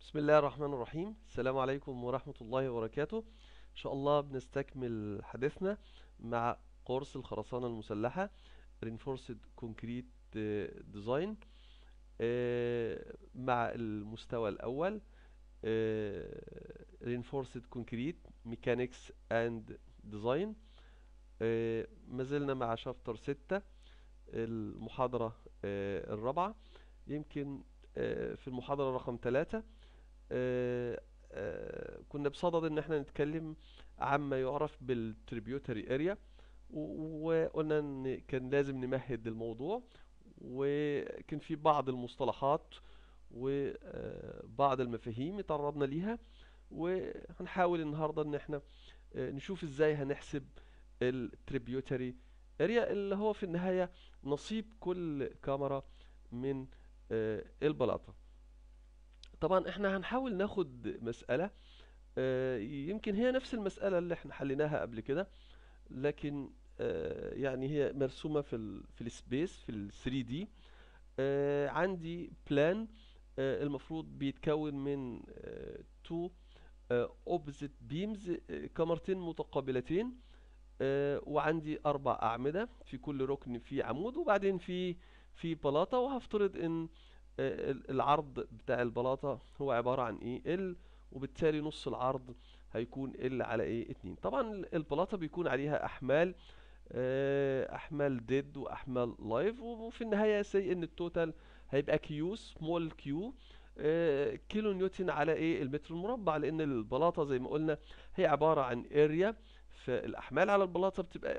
بسم الله الرحمن الرحيم السلام عليكم ورحمة الله وبركاته إن شاء الله بنستكمل حديثنا مع قرص الخرسانة المسلحة Reinforced Concrete آه، Design آه، مع المستوى الأول آه، Reinforced Concrete Mechanics and Design آه، ما زلنا مع شابتر 6 المحاضرة آه، الرابعة يمكن آه، في المحاضرة رقم 3 آه، آه، كنا بصدد ان احنا نتكلم عما يعرف بالتريبيوتري اريا وقلنا ان كان لازم نمهد الموضوع وكان في بعض المصطلحات وبعض المفاهيم تعرضنا ليها وهنحاول النهارده ان احنا آه، نشوف ازاي هنحسب التريبيوتري اريا اللي هو في النهاية نصيب كل كاميرا من آه، البلاطة طبعا احنا هنحاول ناخد مسألة آه، يمكن هي نفس المسألة اللي احنا حليناها قبل كده لكن آه، يعني هي مرسومة في ال في السبيس في ال 3 دي عندي بلان المفروض بيتكون من تو اوبزيت بيمز كاميرتين متقابلتين آه، وعندي اربع اعمدة في كل ركن في عمود وبعدين في في بلاطة وهفترض ان آه، ال- العرض بتاع البلاطة هو عبارة عن ايه ال وبالتالي نص العرض هيكون ال على ايه اتنين طبعا ال- البلاطة بيكون عليها احمال آه، احمال ديد واحمال لايف وفي النهاية سي ان التوتال هيبقى كيو سمول كيو كيلو نيوتن على ايه المتر المربع لان البلاطة زي ما قلنا هي عبارة عن اريا فالاحمال على البلاطة بتبقى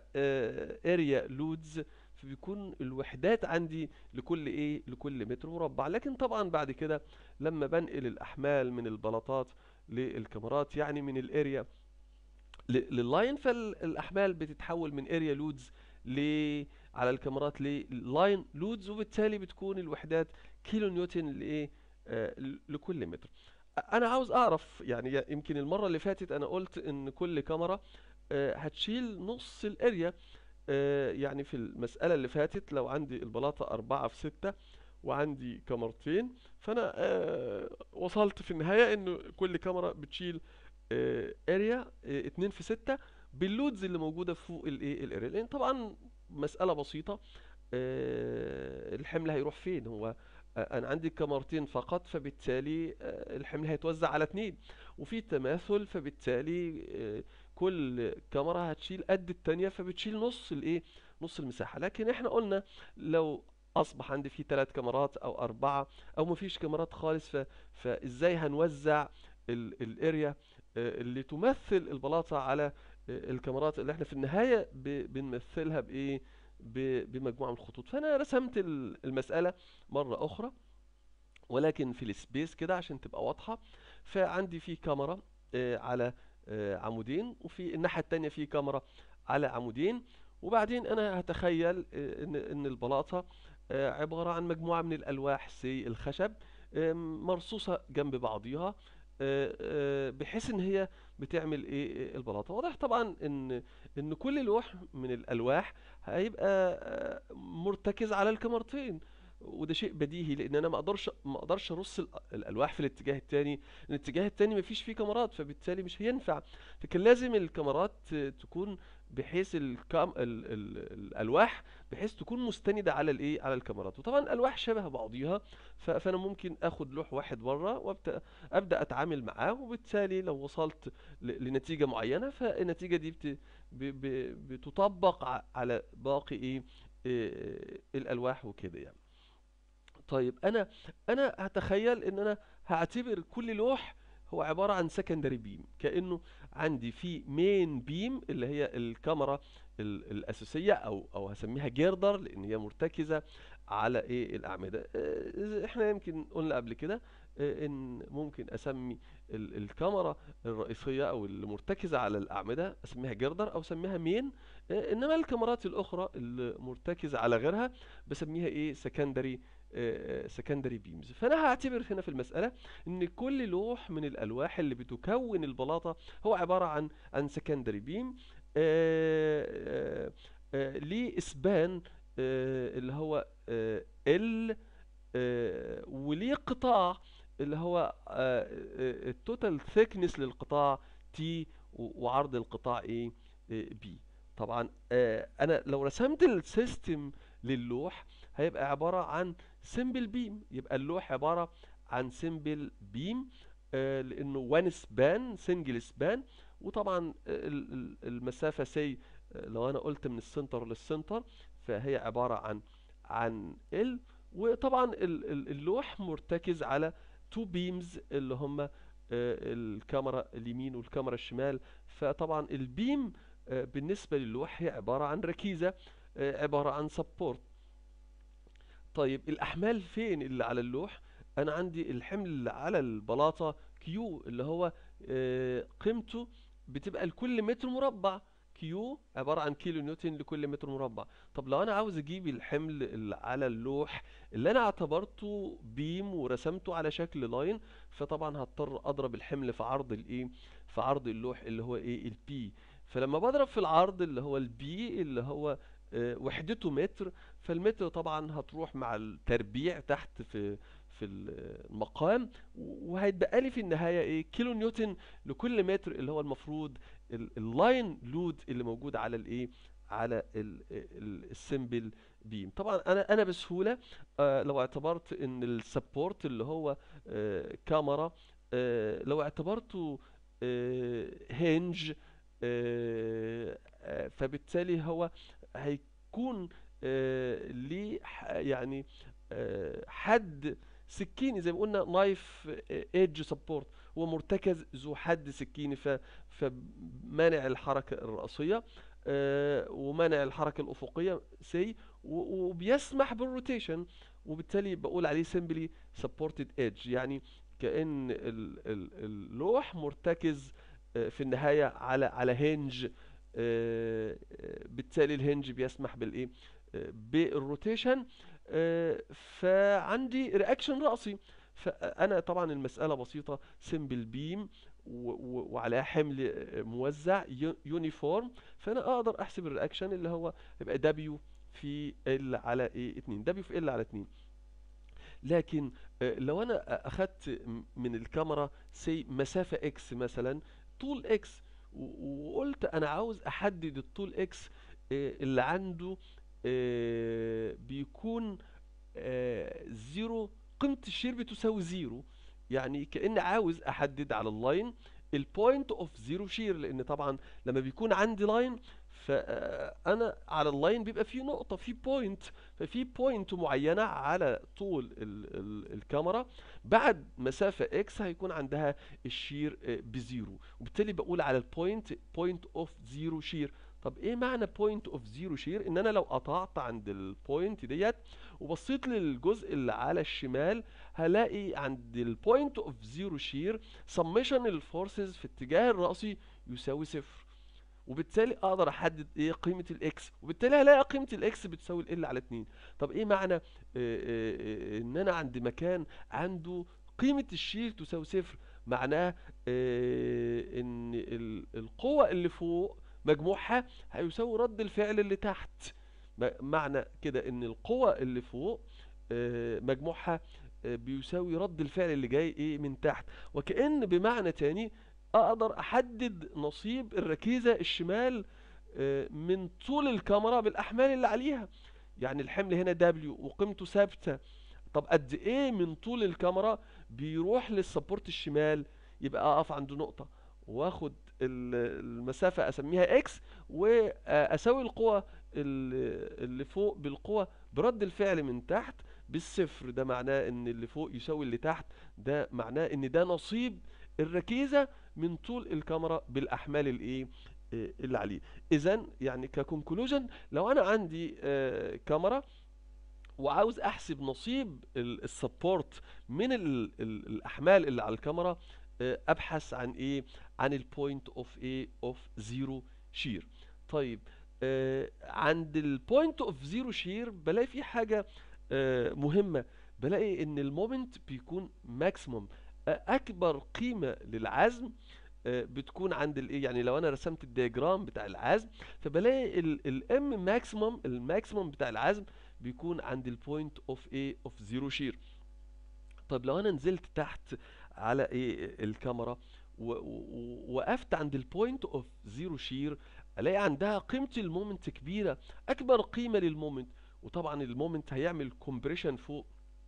اريا لودز فبيكون الوحدات عندي لكل ايه لكل متر مربع لكن طبعا بعد كده لما بنقل الاحمال من البلاطات للكاميرات يعني من الاريا ل- لللاين فالاحمال بتتحول من اريا لودز ل على الكاميرات للاين لودز وبالتالي بتكون الوحدات كيلو نيوتن لايه آه، ل- لكل متر انا عاوز اعرف يعني يمكن المره اللي فاتت انا قلت ان كل كاميرا آه، هتشيل نص الاريا آه، يعني في المساله اللي فاتت لو عندي البلاطه أربعة في ستة وعندي كاميرتين فانا آه، وصلت في النهايه ان كل كاميرا بتشيل اريا اتنين في ستة باللودز اللي موجودة فوق الايه الاريا لان طبعا مسألة بسيطة آه، الحمل هيروح فين هو آه، انا عندي كاميرتين فقط فبالتالي آه، الحمل هيتوزع على اتنين وفي تماثل فبالتالي آه، كل كاميرا هتشيل قد التانية فبتشيل نص الايه نص المساحة لكن احنا قلنا لو اصبح عندي فيه ثلاث كاميرات او اربعة او مفيش كاميرات خالص ف... فازاي هنوزع ال- الاريا آه، اللي تمثل البلاطة على آه، الكاميرات اللي احنا في النهاية ب- بنمثلها بإيه ب- بمجموعة من الخطوط فأنا رسمت ال- المسألة مرة أخرى ولكن في السبيس كده عشان تبقى واضحة فعندي في كاميرا آه، على آه، عمودين وفي الناحية التانية في كاميرا على عمودين وبعدين أنا هتخيل آه، إن إن البلاطة آه، عبارة عن مجموعة من الألواح سي الخشب آه، مرصوصة جنب بعضيها آه، آه، بحيث ان هي بتعمل ايه إيه البلاطه واضح طبعا ان ان كل لوح من الالواح هيبقى آه، مرتكز على الكاميرتين وده شيء بديهي لان انا ما اقدرش ما اقدرش ارص ال- الالواح في الاتجاه التاني الاتجاه التاني ما فيش فيه كاميرات فبالتالي مش هينفع فكان لازم الكاميرات ت- تكون بحيث الكام ال ال الالواح بحيث تكون مستندة على الايه على الكاميرات وطبعا الالواح شبه بعضيها ف- فانا ممكن اخد لوح واحد بره وابدا ابدا اتعامل معاه وبالتالي لو وصلت ل- لنتيجه معينه فالنتيجه دي بت ب- ب- بتطبق ع- على باقي ايه إيه، الالواح وكده يعني طيب انا انا هتخيل ان انا هعتبر كل لوح هو عبارة عن سكندري بيم كأنه عندي في مين بيم اللي هي الكاميرا ال- الأساسية أو أو هسميها جيردر لأن هي مرتكزة على إيه الأعمدة آه، إحنا يمكن قلنا قبل كده آه، إن ممكن أسمي ال- الكاميرا الرئيسية أو اللي مرتكزة على الأعمدة أسميها جيردر أو أسميها مين آه، إنما الكاميرات الأخرى اللي مرتكزة على غيرها بسميها إيه سكندري سكندري بيمز فانا هعتبر هنا في المساله ان كل لوح من الالواح اللي بتكون البلاطه هو عباره عن عن سكندري بيم ليه اسبان آه، اللي هو ال وليه قطاع اللي هو التوتال ثيكنس للقطاع تي وعرض القطاع ايه بي طبعا آه، انا لو رسمت السيستم للوح هيبقى عبارة عن سمبل بيم يبقى اللوح عبارة عن سمبل بيم لانه وان سبان سنجل سبان وطبعا ال- ال- المسافة سي لو انا قلت من السنتر للسنتر فهي عبارة عن عن ال وطبعا ال- ال- اللوح مرتكز على تو بيمز اللي هما آه، الكاميرا اليمين والكاميرا الشمال فطبعا البيم آه، بالنسبة للوح هي عبارة عن ركيزة آه، عبارة عن سبورت طيب الأحمال فين اللي على اللوح أنا عندي الحمل اللي على البلاطة كيو اللي هو آه، قيمته بتبقى لكل متر مربع كيو عبارة عن كيلو نيوتن لكل متر مربع طب لو أنا عاوز أجيب الحمل اللي على اللوح اللي أنا اعتبرته بيم ورسمته على شكل لاين فطبعا هضطر أضرب الحمل في عرض الإيه في عرض اللوح اللي هو إيه البي فلما بضرب في العرض اللي هو البي اللي هو آه، وحدته متر فالمتر طبعا هتروح مع التربيع تحت في في المقام وهيتبقى لي في النهايه ايه كيلو نيوتن لكل متر اللي هو المفروض ال- اللاين لود اللي موجود على الايه على ال- ال- السمبل بيم طبعا انا انا بسهوله آه، لو اعتبرت ان السبورت اللي هو آه، كاميرا آه، لو اعتبرته هنج فبالتالي هو هيكون آه، ليه ح- يعني آه، حد سكيني زي ما قلنا نايف ايدج سبورت هو مرتكز ذو حد سكيني ف فمانع الحركة الرأسية آه، ومانع الحركة الأفقية سي وبيسمح بالروتيشن وبالتالي بقول عليه سيمبلي سبورتد ايدج يعني كأن ال- ال- اللوح مرتكز آه، في النهاية على على هنج آه، آه، بالتالي الهنج بيسمح بالايه آه، بالروتيشن آه، فعندي رياكشن رأسي فانا طبعا المسألة بسيطة سمبل بيم وعليها حمل آه، موزع يونيفورم فانا اقدر احسب الرياكشن اللي هو يبقى دبليو في ال على ايه 2 دبليو في ال على 2 لكن آه، لو انا اخدت م- من الكاميرا سي مسافة اكس مثلا طول اكس وقلت انا عاوز احدد الطول اكس آه، اللي عنده آه، بيكون آه، زيرو قيمة الشير بتساوي زيرو يعني كأن عاوز احدد على اللاين البوينت اوف زيرو شير لان طبعا لما بيكون عندي لاين فانا على اللاين بيبقى فيه نقطة فيه بوينت ففي بوينت معينة على طول ال ال الكاميرا بعد مسافة اكس هيكون عندها الشير آه، بزيرو وبالتالي بقول على البوينت بوينت اوف زيرو شير طب ايه معنى بوينت اوف زيرو شير ان انا لو قطعت عند البوينت ديت وبصيت للجزء اللي على الشمال هلاقي عند البوينت اوف زيرو شير سميشن الفورسز في اتجاه الرأسي يساوي صفر وبالتالي اقدر احدد ايه قيمه الاكس وبالتالي هلاقي قيمه الاكس بتساوي ال على 2 طب ايه معنى آه، آه، آه، ان انا عند مكان عنده قيمه الشير تساوي صفر معناه آه، ان ال- القوه اللي فوق مجموعها هيساوي رد الفعل اللي تحت م- معنى كده ان القوة اللي فوق آه، مجموعها آه، بيساوي رد الفعل اللي جاي ايه من تحت وكأن بمعنى تاني اقدر احدد نصيب الركيزة الشمال آه، من طول الكاميرا بالاحمال اللي عليها يعني الحمل هنا دبليو وقيمته ثابتة طب قد ايه من طول الكاميرا بيروح للسبورت الشمال يبقى اقف عند نقطة واخد ال- المسافة اسميها اكس واساوي القوة ال- اللي فوق بالقوة برد الفعل من تحت بالصفر ده معناه ان اللي فوق يساوي اللي تحت ده معناه ان ده نصيب الركيزة من طول الكاميرا بالاحمال الايه آه، اللي عليه اذا يعني ككونكلوجن لو انا عندي آه، كاميرا وعاوز احسب نصيب السبورت من ال ال الاحمال اللي على الكاميرا آه، ابحث عن ايه عن البوينت اوف ايه اوف زيرو شير طيب آه، عند البوينت اوف زيرو شير بلاقي في حاجة آه، مهمة بلاقي ان المومنت بيكون ماكسيموم اكبر قيمة للعزم آه، بتكون عند الايه يعني لو انا رسمت الدياجرام بتاع العزم فبلاقي الام ماكسيموم الماكسيموم بتاع العزم بيكون عند البوينت اوف ايه اوف زيرو شير طيب لو انا نزلت تحت على ايه الكاميرا و- و- ووقفت عند البوينت اوف زيرو شير الاقي عندها قيمة المومنت كبيرة اكبر قيمة للمومنت وطبعا المومنت هيعمل كومبريشن فوق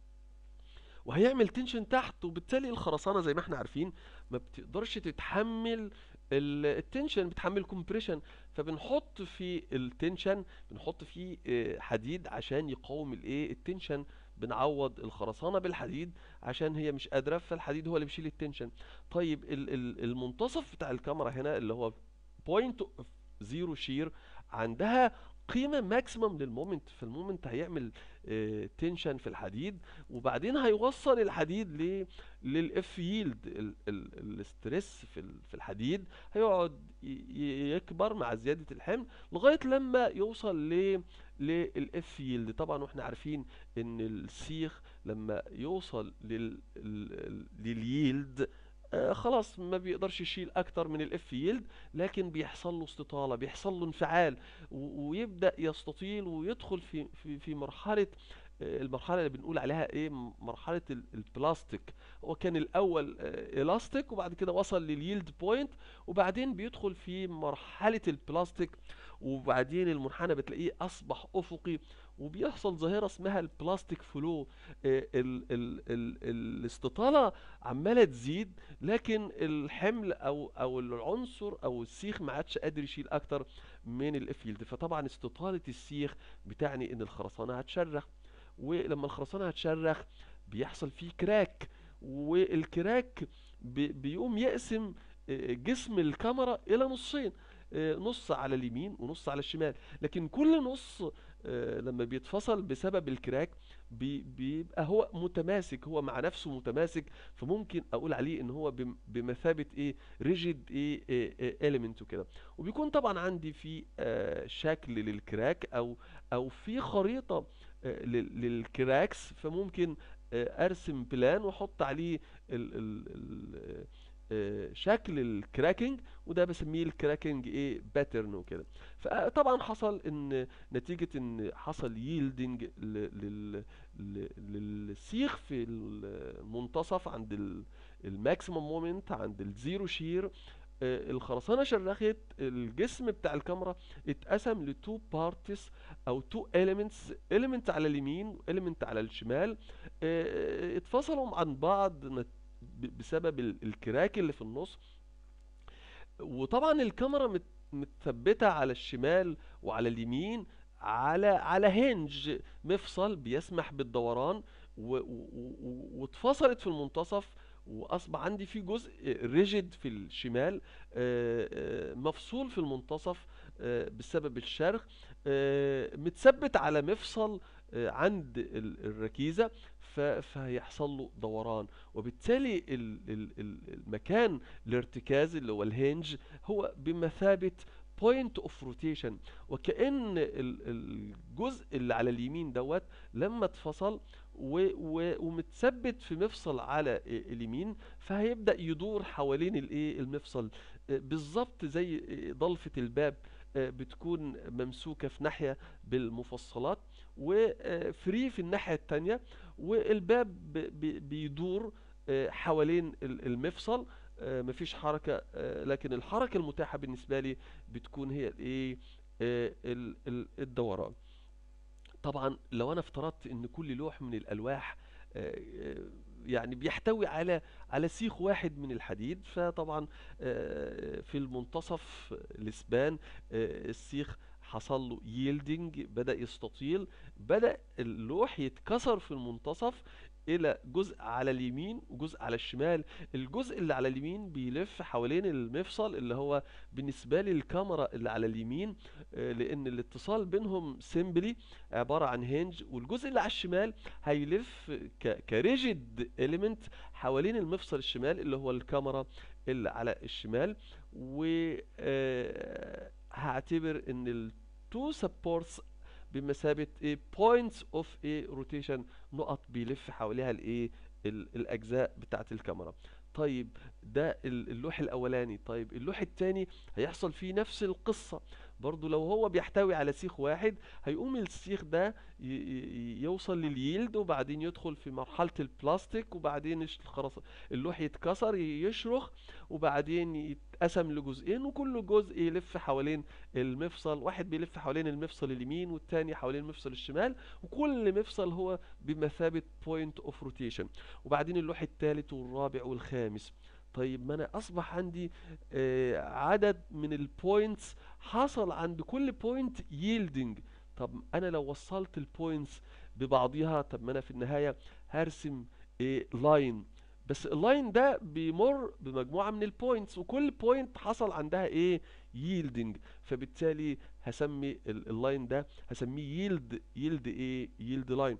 وهيعمل تنشن تحت وبالتالي الخرسانة زي ما احنا عارفين ما بتقدرش تتحمل ال- التنشن بتحمل كومبريشن فبنحط في التنشن بنحط فيه آه، حديد عشان يقاوم الايه التنشن بنعوض الخرسانة بالحديد عشان هي مش قادرة فالحديد هو اللي بيشيل التنشن طيب ال- ال- المنتصف بتاع الكاميرا هنا اللي هو بوينت اوف زيرو شير عندها قيمة ماكسيمم للمومنت فالمومنت هيعمل تنشن في الحديد وبعدين هيوصل الحديد ل للاف ييلد الاسترس في ال- في الحديد هيقعد ي- ي- يكبر مع زيادة الحمل لغاية لما يوصل ل للاف ييلد طبعا واحنا عارفين ان السيخ لما يوصل لل ال- لليلد آه خلاص ما بيقدرش يشيل اكتر من الاف ييلد لكن بيحصل له استطالة بيحصل له انفعال و- ويبدأ يستطيل ويدخل في في في مرحلة آه، المرحلة اللي بنقول عليها ايه م- مرحلة ال- البلاستيك هو كان الاول الاستيك وبعد كده وصل لليلد بوينت وبعدين بيدخل في مرحلة البلاستيك وبعدين المنحنى بتلاقيه اصبح افقي وبيحصل ظاهرة اسمها البلاستيك فلو آه، ال ال ال الاستطالة عمالة تزيد لكن الحمل او او العنصر او السيخ ما عادش قادر يشيل اكتر من الاف يلد فطبعا استطالة السيخ بتعني ان الخرسانة هتشرخ ولما الخرسانة هتشرخ بيحصل فيه كراك والكراك بي- بيقوم يقسم آه، جسم الكاميرا الى نصين آه، نص على اليمين ونص على الشمال لكن كل نص آه، لما بيتفصل بسبب الكراك بي- بيبقى هو متماسك هو مع نفسه متماسك فممكن اقول عليه ان هو بم- بمثابة ايه ريجيد ايه اليمنت وكده وبيكون طبعا عندي في آه، شكل للكراك او او في خريطة آه، لل- للكراكس فممكن آه، ارسم بلان واحط عليه ال ال ال آه، شكل الكراكنج وده بسميه الكراكنج ايه باترن وكده فطبعا حصل ان نتيجة ان حصل ييلدنج لل ل- للسيخ في المنتصف عند الماكسيمم مومنت عند الزيرو شير الخرسانة شرخت الجسم بتاع الكاميرا اتقسم لتو بارتس او تو elements element على اليمين و element على الشمال آه، اتفصلوا عن بعض نت- ب- بسبب ال- الكراك اللي في النص وطبعا الكاميرا مت- متثبتة على الشمال وعلى اليمين على على هنج مفصل بيسمح بالدوران و- و- و- واتفصلت في المنتصف واصبح عندي في جزء ريجيد في الشمال آه، آه، مفصول في المنتصف آه، بسبب الشرخ آه، متثبت على مفصل آه، عند ال- الركيزة ف- فهيحصل له دوران وبالتالي ال- ال- ال- المكان الارتكاز اللي هو الهنج هو بمثابة point of rotation وكأن ال- الجزء اللي على اليمين دوت لما اتفصل و و ومتثبت في مفصل على اليمين فهيبدأ يدور حوالين الايه المفصل آه، بالظبط زي آه، ضلفة الباب آه، بتكون ممسوكة في ناحية بالمفصلات وفري في الناحية التانية والباب ب- ب- بيدور آه، حوالين ال- المفصل آه، مفيش حركة آه، لكن الحركة المتاحة بالنسبة لي بتكون هي الايه آه، ال- ال- الدوران طبعا لو انا افترضت ان كل لوح من الالواح آه، آه، يعني بيحتوي على على سيخ واحد من الحديد فطبعا آه، في المنتصف الاسبان آه، السيخ حصل له ييلدنج بدأ يستطيل بدأ اللوح يتكسر في المنتصف إلى جزء على اليمين وجزء على الشمال الجزء اللي على اليمين بيلف حوالين المفصل اللي هو بالنسبة لي الكاميرا اللي على اليمين آه، لأن الاتصال بينهم سيمبلي عبارة عن هنج والجزء اللي على الشمال هيلف ك كريجيد إليمنت حوالين المفصل الشمال اللي هو الكاميرا اللي على الشمال و آه، هعتبر ان التو سبورتس بمثابة ايه points of a rotation نقط بيلف حواليها الايه ال- الاجزاء بتاعة الكاميرا طيب ده ال- اللوح الاولاني طيب اللوح التاني هيحصل فيه نفس القصة برضو لو هو بيحتوي على سيخ واحد هيقوم السيخ ده ي- ي- يوصل لليلد وبعدين يدخل في مرحلة البلاستيك وبعدين يش- خلاص اللوح يتكسر ي- يشرخ وبعدين يتقسم لجزئين وكل جزء يلف حوالين المفصل واحد بيلف حوالين المفصل اليمين والتاني حوالين المفصل الشمال وكل مفصل هو بمثابة point of rotation وبعدين اللوح الثالث والرابع والخامس طيب ما انا اصبح عندي آه، عدد من البوينتس حصل عند كل بوينت ييلدنج طب انا لو وصلت البوينتس ببعضيها طب ما انا في النهاية هرسم لاين بس اللاين ده بيمر بمجموعة من البوينتس وكل بوينت حصل عندها ايه ييلدنج فبالتالي هسمي ال- اللاين ده هسميه ييلد ييلد ايه ييلد لاين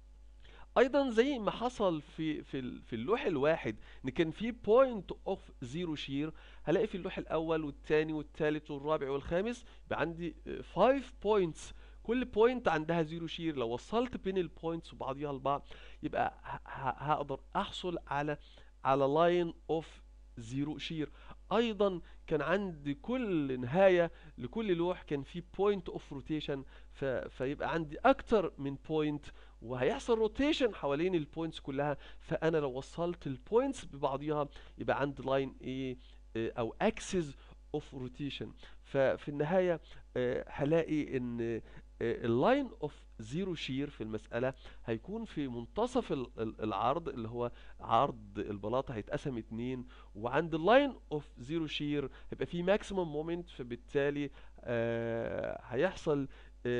ايضا زي ما حصل في في ال- في اللوح الواحد ان كان في بوينت اوف زيرو شير هلاقي في اللوح الاول والثاني والثالث والرابع والخامس يبقى عندي 5 بوينتس كل بوينت عندها زيرو شير لو وصلت بين البوينتس وبعضيها البعض يبقى ه- ه- هقدر احصل على على لاين اوف زيرو شير ايضا كان عندي كل نهاية لكل لوح كان في بوينت اوف روتيشن فيبقى عندي اكتر من بوينت وهيحصل روتيشن حوالين البوينتس كلها فانا لو وصلت البوينتس ببعضيها يبقى عندي لاين ايه آه، او اكسس اوف روتيشن ففي النهايه آه، هلاقي ان اللاين اوف زيرو شير في المسألة هيكون في منتصف ال- ال- العرض اللي هو عرض البلاطة هيتقسم اتنين وعند اللاين اوف زيرو شير هيبقى في ماكسيمم مومنت فبالتالي آه، هيحصل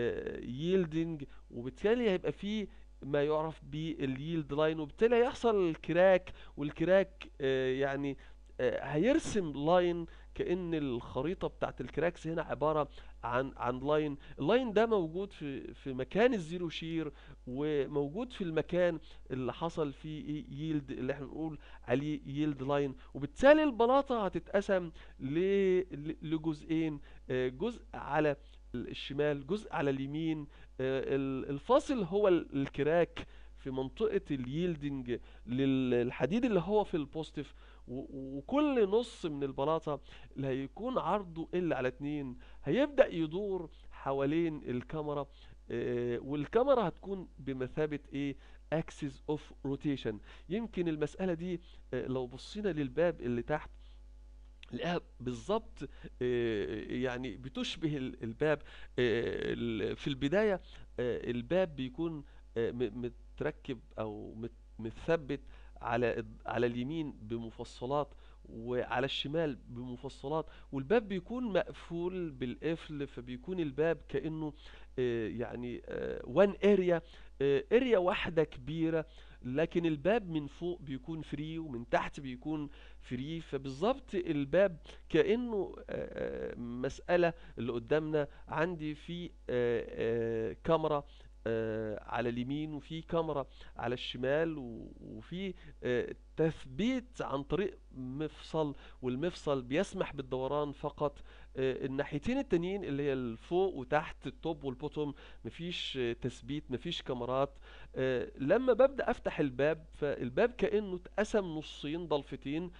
ييلدنج وبالتالي هيبقى في ما يعرف بالييلد لاين وبالتالي هيحصل كراك والكراك آه، يعني آه، هيرسم لاين كأن الخريطة بتاعت الكراكس هنا عبارة عن عن لاين اللاين ده موجود في في مكان الزيرو شير وموجود في المكان اللي حصل فيه ييلد اللي احنا بنقول عليه ييلد لاين وبالتالي البلاطة هتتقسم ل- ل- لجزئين آه، جزء على الشمال جزء على اليمين آه، ال- الفاصل هو ال- الكراك في منطقة الييلدنج للحديد اللي هو في البوزيتيف و- وكل نص من البلاطة اللي هيكون عرضه ال على اتنين هيبدأ يدور حوالين الكاميرا آه، والكاميرا هتكون بمثابة ايه اكسس اوف روتيشن يمكن المسألة دي آه، لو بصينا للباب اللي تحت نلاقيها بالظبط آه، يعني بتشبه ال- الباب آه، ال- في البداية آه، الباب بيكون آه، م- متركب او مت- متثبت على الد- على اليمين بمفصلات وعلى الشمال بمفصلات والباب بيكون مقفول بالقفل فبيكون الباب كأنه آه، يعني وان اريا اريا واحدة كبيرة لكن الباب من فوق بيكون فري ومن تحت بيكون فري فبالظبط الباب كأنه آه، آه، مسألة اللي قدامنا عندي في آه، آه، كاميرا آه، على اليمين وفي كاميرا على الشمال و- وفي آه، تثبيت عن طريق مفصل والمفصل بيسمح بالدوران فقط آه، الناحيتين التانيين اللي هي الفوق وتحت التوب والبوتوم مفيش آه، تثبيت مفيش كاميرات آه، لما ببدأ افتح الباب فالباب كأنه اتقسم نصين ضلفتين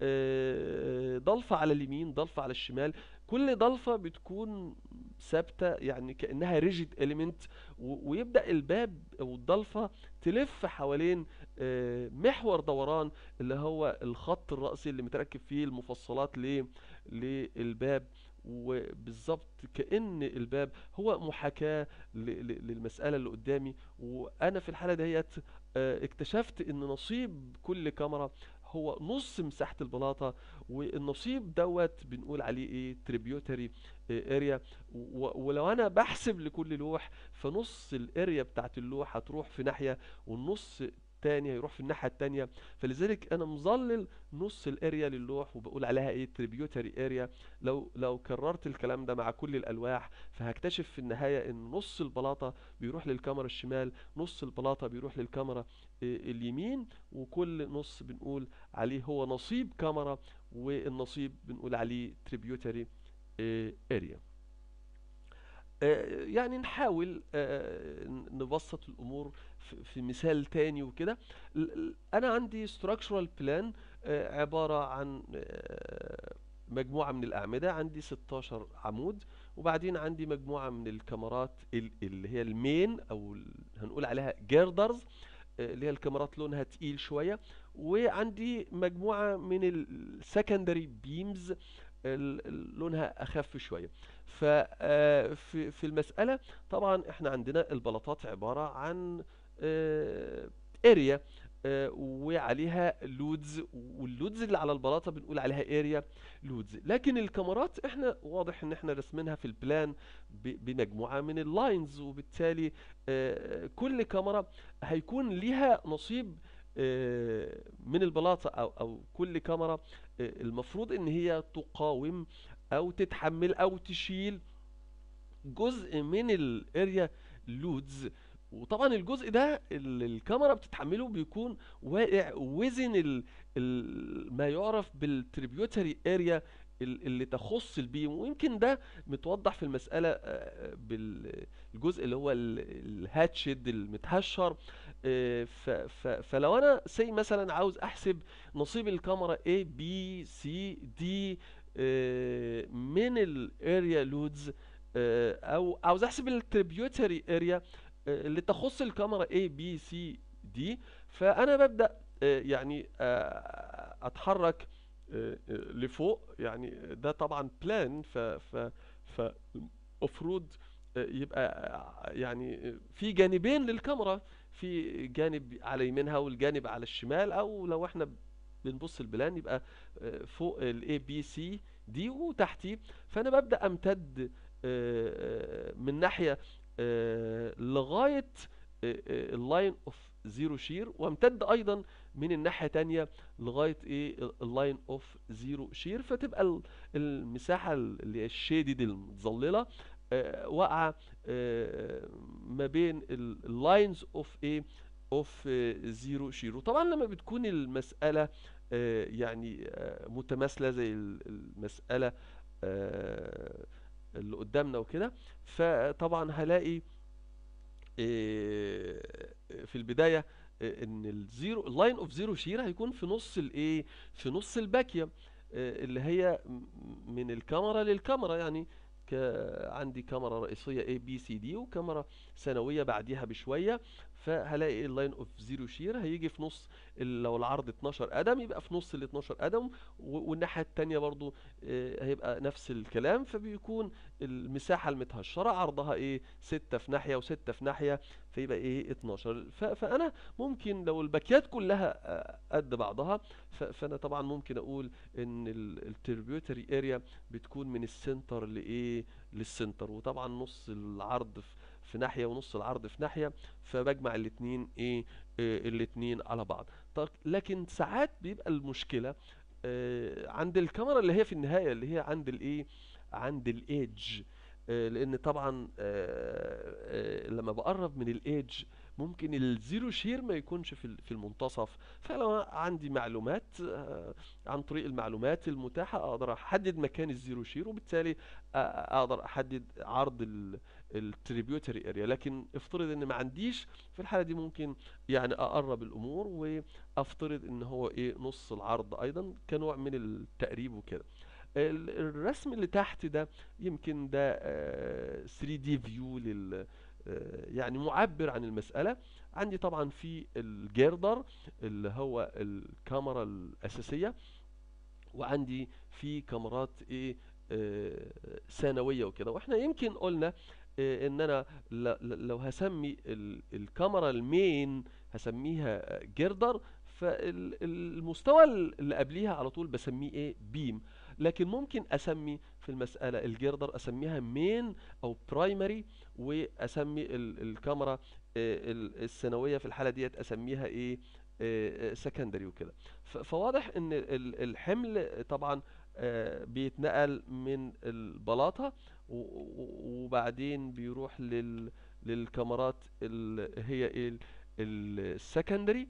آه، ضلفة على اليمين ضلفة على الشمال كل ضلفة بتكون ثابتة يعني كأنها ريجيد إليمنت ويبدأ الباب أو الضلفة تلف حوالين آه، محور دوران اللي هو الخط الرأسي اللي متركب فيه المفصلات ل- للباب وبالظبط كأن الباب هو محاكاة ل- ل- للمسألة اللي قدامي وأنا في الحالة ديت آه، اكتشفت إن نصيب كل كاميرا هو نص مساحة البلاطة والنصيب دوت بنقول عليه ايه تريبيوتري اريا ولو انا بحسب لكل لوح فنص الاريا بتاعت اللوح هتروح في ناحية والنص التاني هيروح في الناحية التانية فلذلك انا مظلل نص الاريا للوح وبقول عليها ايه تريبيوتري اريا لو لو كررت الكلام ده مع كل الالواح فهكتشف في النهاية ان نص البلاطة بيروح للكاميرا الشمال نص البلاطة بيروح للكاميرا آه، اليمين وكل نص بنقول عليه هو نصيب كاميرا والنصيب بنقول عليه تريبيوتري اريا يعني نحاول آه، نبسط الامور في في مثال تاني وكده ال- ال- انا عندي structural plan آه، عبارة عن آه، مجموعة من الأعمدة عندي 16 عمود وبعدين عندي مجموعة من الكاميرات ال- اللي هي المين او ال- هنقول عليها جيردرز اللي هي الكاميرات لونها تقيل شوية وعندي مجموعة من السكندري بيمز لونها اخف شوية ففي في المسألة طبعا احنا عندنا البلاطات عبارة عن اريا وعليها لودز واللودز اللي على البلاطه بنقول عليها اريا لودز لكن الكاميرات احنا واضح ان احنا رسمينها في البلان ب- بمجموعه من اللاينز وبالتالي آه، كل كاميرا هيكون ليها نصيب آه، من البلاطه او او كل كاميرا آه، المفروض ان هي تقاوم او تتحمل او تشيل جزء من الاريا لودز وطبعا الجزء ده اللي الكاميرا بتتحمله بيكون واقع وزن ال ال ما يعرف بالتريبيوتري اريا اللي تخص البيم ويمكن ده متوضح في المسألة آه، بالجزء اللي هو ال- الهاتشد المتهشر آه، ف- ف- فلو انا سي مثلا عاوز احسب نصيب الكاميرا A B C D آه، من الاريا لودز او عاوز احسب التريبيوتري اريا اللي تخص الكاميرا A B C D فانا ببدأ آه، يعني آه، اتحرك آه، آه، لفوق يعني ده طبعا بلان ف ف فالمفروض آه، يبقى آه، يعني آه، في جانبين للكاميرا في جانب على يمينها والجانب على الشمال او لو احنا بنبص البلان يبقى آه، فوق ال A B C D وتحتيه فانا ببدأ امتد آه، آه، من ناحية آه، لغاية اللاين اوف زيرو شير وامتد ايضا من الناحية تانية لغاية ايه اللاين اوف زيرو شير فتبقى ال- المساحة اللي هي الشيدد المتظللة آه، واقعة آه، ما بين اللاينز اوف ايه اوف زيرو شير وطبعا لما بتكون المسألة آه، يعني آه، متماثلة زي ال- المسألة آه، اللي قدامنا وكده فطبعا هلاقي إيه، في البداية إيه، ان الزيرو اللاين اوف زيرو شير هيكون في نص الايه في نص الباكية إيه، اللي هي م- من الكاميرا للكاميرا يعني ك عندي كاميرا رئيسية A B C D وكاميرا ثانوية بعديها بشوية فهلاقي اللاين اوف زيرو شير هيجي في نص ال- لو العرض 12 قدم يبقى في نص ال 12 قدم و- والناحية التانية برضو آه، هيبقى نفس الكلام فبيكون المساحة المتهشرة عرضها ايه ستة في ناحية وستة في ناحية فيبقى ايه 12 ف- فانا ممكن لو الباكيات كلها آه، قد بعضها ف- فانا طبعا ممكن اقول ان التربيوتري اريا بتكون من السنتر لايه للسنتر وطبعا نص العرض في في ناحية ونص العرض في ناحية فبجمع الاتنين ايه آه، الاتنين على بعض طب لكن ساعات بيبقى المشكلة آه، عند الكاميرا اللي هي في النهاية اللي هي عند الايه عند الايدج آه، لان طبعا آه، آه، لما بقرب من الايدج ممكن الزيرو شير ما يكونش في ال- في المنتصف فلو أنا عندي معلومات آه، عن طريق المعلومات المتاحة اقدر احدد مكان الزيرو شير وبالتالي آه، اقدر احدد عرض التريبيوتري اريا لكن افترض ان ما عنديش في الحالة دي ممكن يعني اقرب الامور وافترض ان هو ايه نص العرض ايضا كنوع من التقريب وكده ال- الرسم اللي تحت ده يمكن ده 3 دي فيو لل آه، يعني معبر عن المسألة عندي طبعا في الجيردر اللي هو الكاميرا الأساسية وعندي في كاميرات ايه آه، ثانوية وكده واحنا يمكن قلنا آه، ان انا ل- ل- لو هسمي ال- الكاميرا المين هسميها جيردر فالمستوى اللي قبليها على طول بسميه ايه بيم لكن ممكن اسمي في المسألة الجيردر اسميها مين او برايمري واسمي ال- الكاميرا آه، ال- الثانوية في الحالة ديت اسميها ايه سكندري وكده ف- فواضح ان ال- الحمل طبعا آه، بيتنقل من البلاطة و- و- وبعدين بيروح لل للكاميرات اللي هي ايه السكندري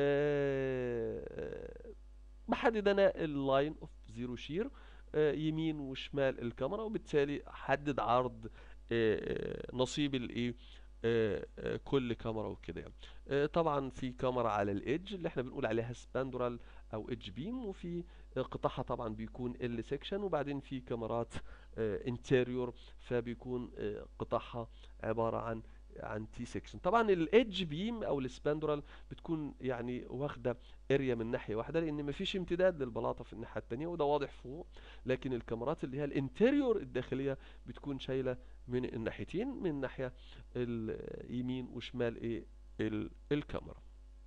بحدد انا اللاين اوف زيرو شير يمين وشمال الكاميرا وبالتالي احدد عرض آه، آه، نصيب الايه آه، آه، كل كاميرا وكده يعني آه، طبعا في كاميرا على الايدج اللي احنا بنقول عليها سباندورال او اتش بيم وفي قطاعها طبعا بيكون ال سيكشن وبعدين في كاميرات انتيريور فبيكون آه، قطاعها عبارة عن عن تي سيكشن طبعا الايدج بيم او السباندرال بتكون يعني واخده اريا من ناحيه واحده لان مفيش امتداد للبلاطه في الناحيه التانية وده واضح فوق لكن الكاميرات اللي هي الانتيريور الداخليه بتكون شايله من الناحيتين من الناحيه اليمين وشمال ايه ال- الكاميرا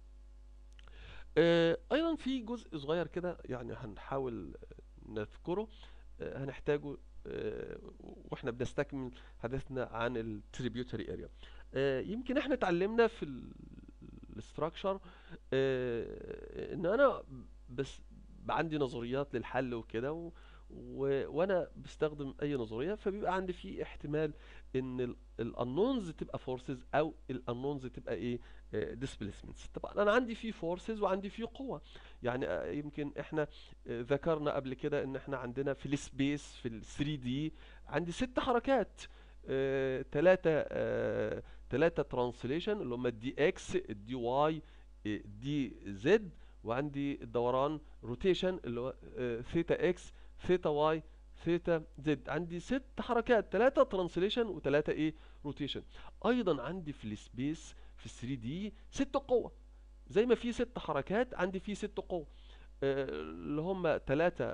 آه، ايضا في جزء صغير كده يعني هنحاول نذكره آه، هنحتاجه آه، واحنا بنستكمل حديثنا عن التريبيوتري اريا يمكن احنا اتعلمنا في الاستراكشر ان انا بس عندي نظريات للحل وكده و... و... وانا بستخدم اي نظريه فبيبقى عندي في احتمال ان الانونز تبقى فورسز او الانونز تبقى ايه ديسبيسمنتس طبعا انا عندي في فورسز وعندي في قوه يعني آه، يمكن احنا آه، ذكرنا قبل كده ان احنا عندنا في السبيس في ال 3 دي عندي ست حركات ثلاثة ثلاثة ترانسليشن اللي هم الدي اكس الدي واي دي زد وعندي الدوران روتيشن اللي هو ثيتا اكس ثيتا واي ثيتا زد عندي ست حركات ثلاثة ترانسليشن وثلاثة ايه روتيشن ايضا عندي في السبيس في 3 دي ست قوة زي ما في ست حركات عندي في ست قوة آه، اللي هم ثلاثة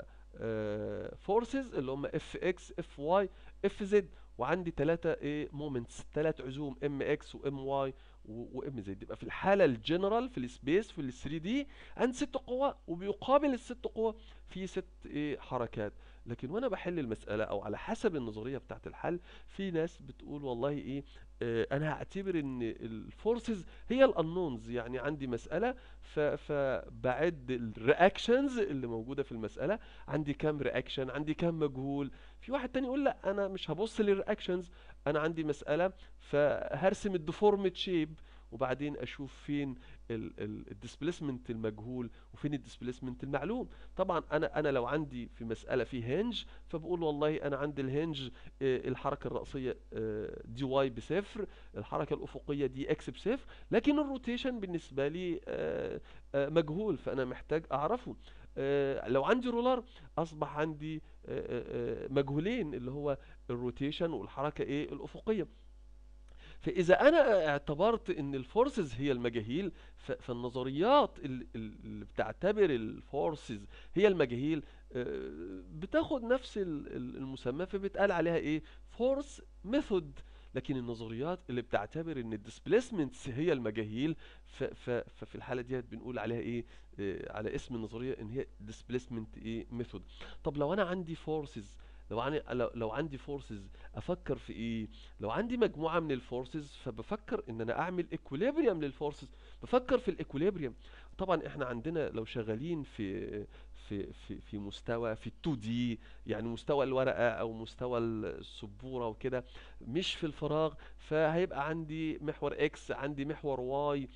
فورسز اللي هم اف اكس اف واي اف زد وعندي ثلاثة ايه مومنتس ثلاث عزوم ام اكس وام واي وام زد يبقى في الحالة الجنرال في السبيس في ال 3 دي عندي ست قوى وبيقابل الست قوى في ست ايه حركات لكن وانا بحل المسألة او على حسب النظرية بتاعت الحل في ناس بتقول والله ايه آه، انا هعتبر ان الفورسز هي الانونز يعني عندي مسألة ف- فبعد الرياكشنز اللي موجودة في المسألة عندي كام رياكشن عندي كام مجهول في واحد تاني يقول لا انا مش هبص للرياكشنز انا عندي مسألة فهرسم الديفورمت شيب وبعدين اشوف فين الديسبيسمنت المجهول وفين الديسبيسمنت المعلوم طبعا انا انا لو عندي في مساله في هنج فبقول والله انا عندي الهنج آه، الحركه الرأسيه آه، دي واي بصفر الحركه الافقيه دي اكس بصفر لكن الروتيشن بالنسبه لي آه، آه، مجهول فانا محتاج اعرفه آه، لو عندي رولر اصبح عندي آه، آه، آه، مجهولين اللي هو الروتيشن والحركه ايه الافقيه فاذا انا اعتبرت ان الفورسز هي المجاهيل ف- فالنظريات ال- ال- اللي بتعتبر الفورسز هي المجاهيل آه، بتاخد نفس ال- ال- المسمى فبيتقال عليها ايه فورس ميثود لكن النظريات اللي بتعتبر ان الديسبيسمنتس هي المجاهيل ف- ف- ففي الحاله ديت بنقول عليها ايه آه، على اسم النظريه ان هي ديسبيسمنت ايه ميثود طب لو انا عندي فورسز لو عندي لو لو عندي فورسز افكر في ايه لو عندي مجموعة من الفورسز فبفكر ان انا اعمل اكوليبريم للفورسز بفكر في الاكوليبريم طبعا احنا عندنا لو شغالين في في في في مستوى في ال 2 دي يعني مستوى الورقة او مستوى السبورة وكده مش في الفراغ فهيبقى عندي محور اكس عندي محور واي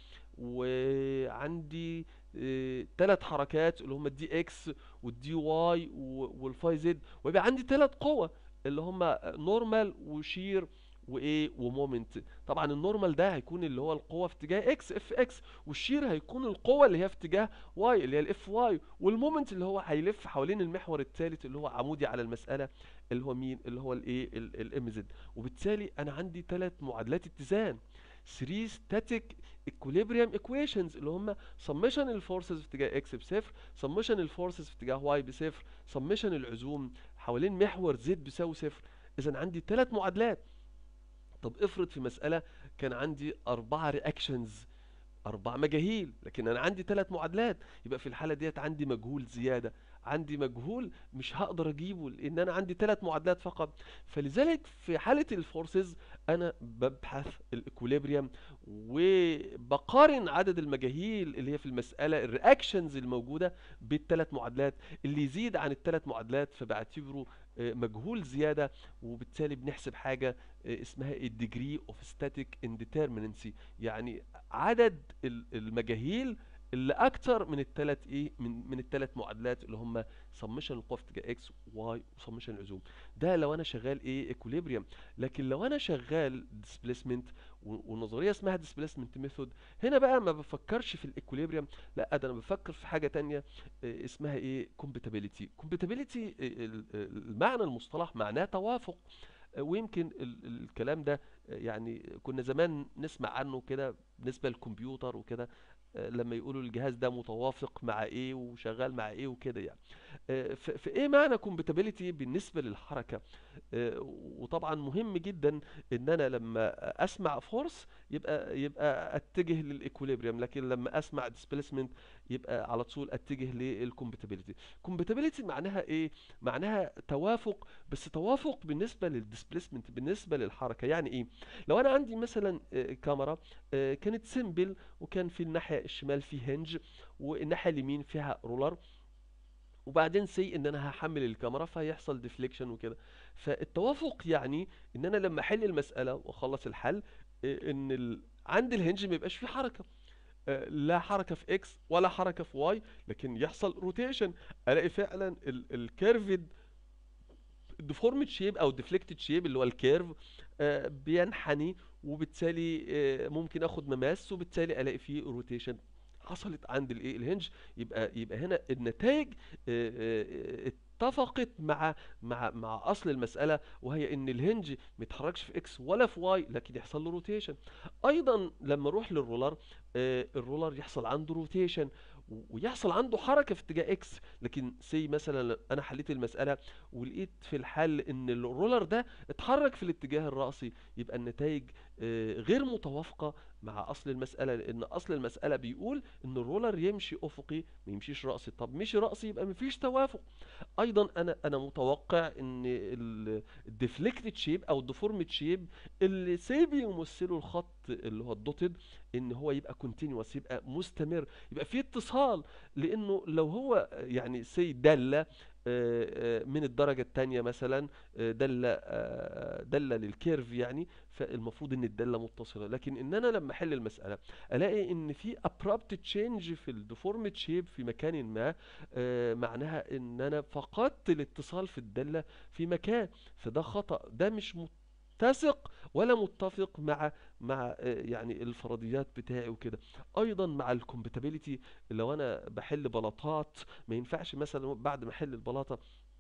وعندي ثلاث حركات اللي هم الدي اكس والدي واي والفاي زد ويبقى عندي ثلاث قوة اللي هم نورمال وشير وايه ومومنت طبعا النورمال ده هيكون اللي هو القوه في اتجاه اكس اف اكس والشير هيكون القوه اللي هي في اتجاه واي اللي هي الاف واي والمومنت اللي هو هيلف حوالين المحور الثالث اللي هو عمودي على المساله اللي هو مين اللي هو الايه الام زد وبالتالي انا عندي ثلاث معادلات اتزان 3 static equilibrium equations اللي هم summation الفورسز في اتجاه اكس بصفر summation الفورسز في اتجاه واي بصفر summation العزوم حوالين محور زد بيساوي صفر اذا عندي ثلاث معادلات طب افرض في مسألة كان عندي أربعة رياكشنز أربع مجاهيل لكن أنا عندي ثلاث معادلات يبقى في الحالة ديت عندي مجهول زيادة عندي مجهول مش هقدر أجيبه لأن أنا عندي ثلاث معادلات فقط فلذلك في حالة الفورسز أنا ببحث الإكوليبريم وبقارن عدد المجاهيل اللي هي في المسألة الرياكشنز الموجودة بالثلاث معادلات اللي يزيد عن الثلاث معادلات فبعتبره آه، مجهول زيادة وبالتالي بنحسب حاجة آه، اسمها الديجري اوف ستاتيك انديترميننسي يعني عدد ال- المجاهيل اللي اكتر من الثلاث ايه من من الثلاث معادلات اللي هم سمشن القوه في اتجاه اكس واي وسمشن العزوم ده لو انا شغال ايه ايكوليبريم لكن لو انا شغال ديسبيسمنت ونظريه اسمها ديسبيسمنت ميثود هنا بقى ما بفكرش في الايكوليبريم لا ده انا بفكر في حاجه تانية آه، اسمها ايه كومباتيبيليتي كومباتيبيليتي المعنى المصطلح معناه توافق آه، ويمكن ال- الكلام ده آه، يعني كنا زمان نسمع عنه كده بالنسبة للكمبيوتر وكده آه، لما يقولوا الجهاز ده متوافق مع ايه وشغال مع ايه وكده يعني آه، ف- في ايه معنى compatibility بالنسبة للحركة آه، وطبعا مهم جدا ان انا لما اسمع فورس يبقى يبقى اتجه للايكوليبريم لكن لما اسمع displacement يبقى على طول اتجه للcompatibility compatibility معناها ايه معناها توافق بس توافق بالنسبة للديسبيسمنت بالنسبة للحركة يعني ايه لو انا عندي مثلا آه، كاميرا آه، كانت سيمبل وكان في الناحية الشمال في هنج والناحية اليمين فيها رولر وبعدين سي ان انا هحمل الكاميرا فهيحصل ديفليكشن وكده فالتوافق يعني ان انا لما احل المسألة واخلص الحل آه، ان ال... عند الهنج ما يبقاش في حركة آه، لا حركة في اكس ولا حركة في واي لكن يحصل روتيشن الاقي فعلا الكيرفد الديفورمد شيب او ديفليكتد شيب اللي هو الكيرف آه، بينحني وبالتالي آه، ممكن اخد مماس وبالتالي الاقي فيه روتيشن حصلت عند الايه الهنج يبقى يبقى هنا النتائج آه، آه، اتفقت مع مع مع اصل المساله وهي ان الهنج ما يتحركش في اكس ولا في واي لكن يحصل له روتيشن ايضا لما اروح للرولر آه، الرولر يحصل عنده روتيشن ويحصل عنده حركه في اتجاه اكس لكن سي مثلا انا حليت المساله ولقيت في الحل ان الرولر ده اتحرك في الاتجاه الرأسي يبقى النتائج آه، غير متوافقة مع اصل المسألة لان اصل المسألة بيقول ان الرولر يمشي افقي ما يمشيش رأسي طب مشي رأسي يبقى مفيش توافق ايضا انا انا متوقع ان الديفليكتد شيب او الديفورمد شيب اللي سي بيمثله الخط اللي هو الدوتد ان هو يبقى كونتينوس يبقى مستمر يبقى في اتصال لانه لو هو يعني سي دالة آه، آه، من الدرجة التانية مثلا آه، دالة آه، دالة للكيرف يعني فالمفروض ان الدالة متصلة لكن ان انا لما احل المسألة الاقي ان في abrupt change في الديفورمد شيب في مكان ما آه، معناها ان انا فقدت الاتصال في الدالة في مكان فده خطأ ده مش متسق ولا متفق مع مع آه، يعني الفرضيات بتاعي وكده ايضا مع الكومباتيبيليتي لو انا بحل بلاطات ما ينفعش مثلا بعد ما احل البلاطه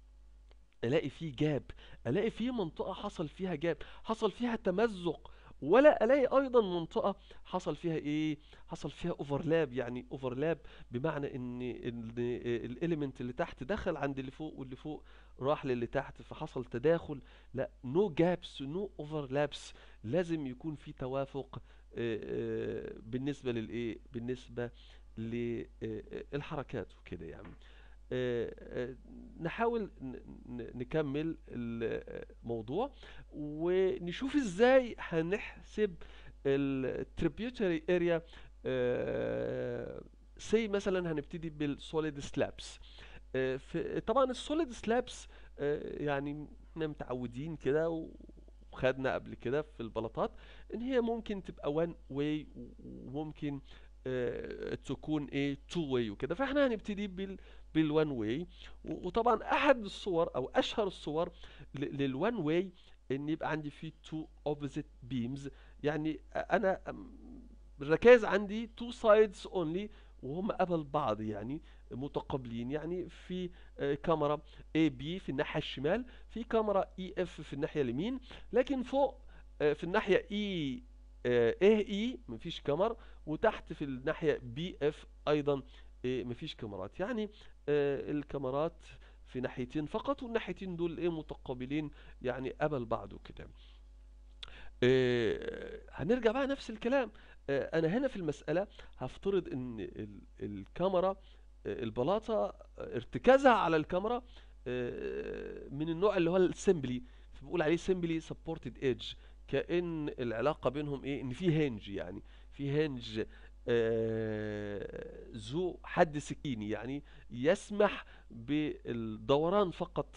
الاقي فيه جاب الاقي فيه منطقه حصل فيها جاب حصل فيها تمزق ولا الاقي ايضا منطقه حصل فيها ايه حصل فيها اوفرلاب يعني اوفرلاب بمعنى ان ان الاليمنت اللي تحت دخل عند اللي فوق واللي فوق راح للي تحت فحصل تداخل لا نو جابس نو اوفرلابس لازم يكون في توافق آه، آه، بالنسبه للايه بالنسبه للحركات وكده يعني آه، آه، نحاول ن- ن- نكمل الموضوع ونشوف ازاي هنحسب التريبيوتري اريا سي مثلا هنبتدي بالسوليد سلابس طبعا السوليد سلابس يعني احنا متعودين كده وخدنا قبل كده في البلاطات ان هي ممكن تبقى وان واي وممكن آه، تكون ايه تو واي وكده فاحنا هنبتدي بال بالوان واي وطبعا احد الصور او اشهر الصور للوان واي ان يبقى عندي فيه تو اوبوزيت بيمز يعني انا الركائز عندي تو سايدز اونلي وهم قبل بعض يعني متقابلين يعني في آه، كاميرا اي بي في الناحيه الشمال في كاميرا اي اف في الناحيه اليمين لكن فوق آه، في الناحيه اي ايه اي مفيش كاميرا وتحت في الناحيه بي اف ايضا إيه مفيش كاميرات يعني آه، الكاميرات في ناحيتين فقط والناحيتين دول ايه متقابلين يعني قبل بعض وكده آه، هنرجع بقى نفس الكلام آه، انا هنا في المسألة هفترض ان ال- الكاميرا آه، البلاطة آه، ارتكازها على الكاميرا آه، من النوع اللي هو السمبلي بيقول عليه سمبلي سبورتد ايدج كأن العلاقة بينهم ايه ان في هنج يعني في هنج آه، ذو حد سكيني يعني يسمح بالدوران فقط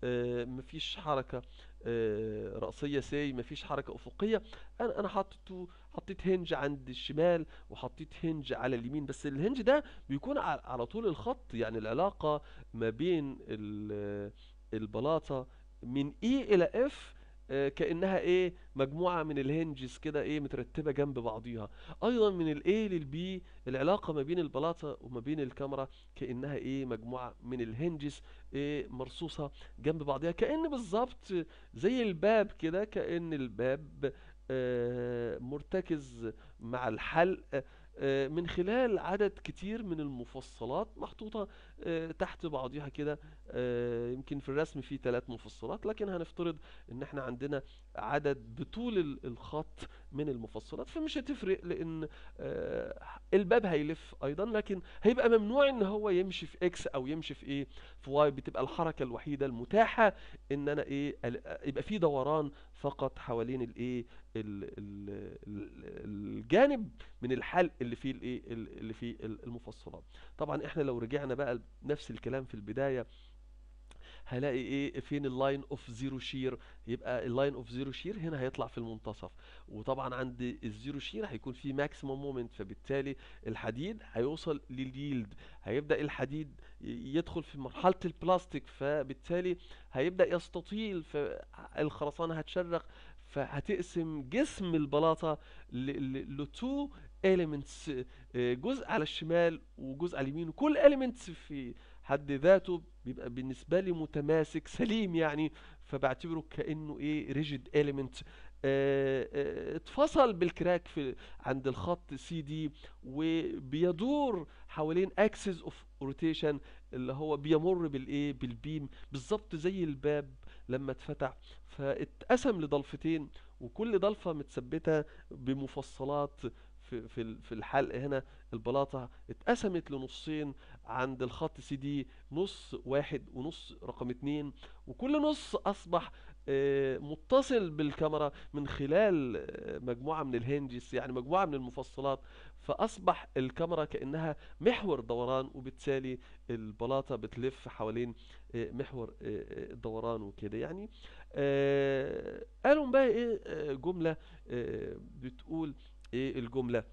آه، مفيش حركة آه، رأسية سي مفيش حركة أفقية أنا أنا حطيته حطيت هنج عند الشمال وحطيت هنج على اليمين بس الهنج ده بيكون ع- على طول الخط يعني العلاقة ما بين ال- البلاطة من E إلى F آه، كأنها ايه مجموعة من الهنجز كده ايه مترتبة جنب بعضيها ايضا من ال A لل B العلاقة ما بين البلاطة وما بين الكاميرا كأنها ايه مجموعة من الهنجز ايه مرصوصة جنب بعضها كأن بالظبط زي الباب كده كأن الباب آه، مرتكز مع الحلق آه، من خلال عدد كتير من المفصلات محطوطة آه، تحت بعضها كده آه، يمكن في الرسم فيه ثلاث مفصلات لكن هنفترض ان احنا عندنا عدد بطول ال- الخط من المفصلات فمش هتفرق لان آه، الباب هيلف ايضا لكن هيبقى ممنوع ان هو يمشي في اكس او يمشي في ايه في واي بتبقى الحركة الوحيدة المتاحة ان انا ايه ال- يبقى في دوران فقط حوالين الايه ال- ال- ال- الجانب من الحلق اللي فيه الايه ال- اللي فيه ال- المفصلات طبعا احنا لو رجعنا بقى نفس الكلام في البداية هلاقي ايه فين اللاين اوف زيرو شير يبقى اللاين اوف زيرو شير هنا هيطلع في المنتصف وطبعا عند الزيرو شير هيكون في ماكسيموم مومنت فبالتالي الحديد هيوصل لليلد هيبدأ الحديد ي- يدخل في مرحلة البلاستيك فبالتالي هيبدأ يستطيل فالخرسانة هتشرخ فهتقسم جسم البلاطة لتو elements آه، جزء على الشمال وجزء على اليمين وكل element في حد ذاته بيبقى بالنسبة لي متماسك سليم يعني فبعتبره كأنه ايه ريجيد element آه، آه، اتفصل بالكراك في عند الخط سي دي وبيدور حوالين اكسس اوف روتيشن اللي هو بيمر بالايه بالبيم بالظبط زي الباب لما اتفتح فاتقسم لضلفتين وكل ضلفة متثبتة بمفصلات في في ال- في الحلق هنا البلاطة اتقسمت لنصين عند الخط سي دي نص واحد ونص رقم اتنين وكل نص أصبح آه، متصل بالكاميرا من خلال آه، مجموعة من الهنجز يعني مجموعة من المفصلات فأصبح الكاميرا كأنها محور دوران وبالتالي البلاطة بتلف حوالين آه، محور آه، آه، الدوران وكده يعني آه، قالوا بقى ايه آه، جملة آه، بتقول ايه الجملة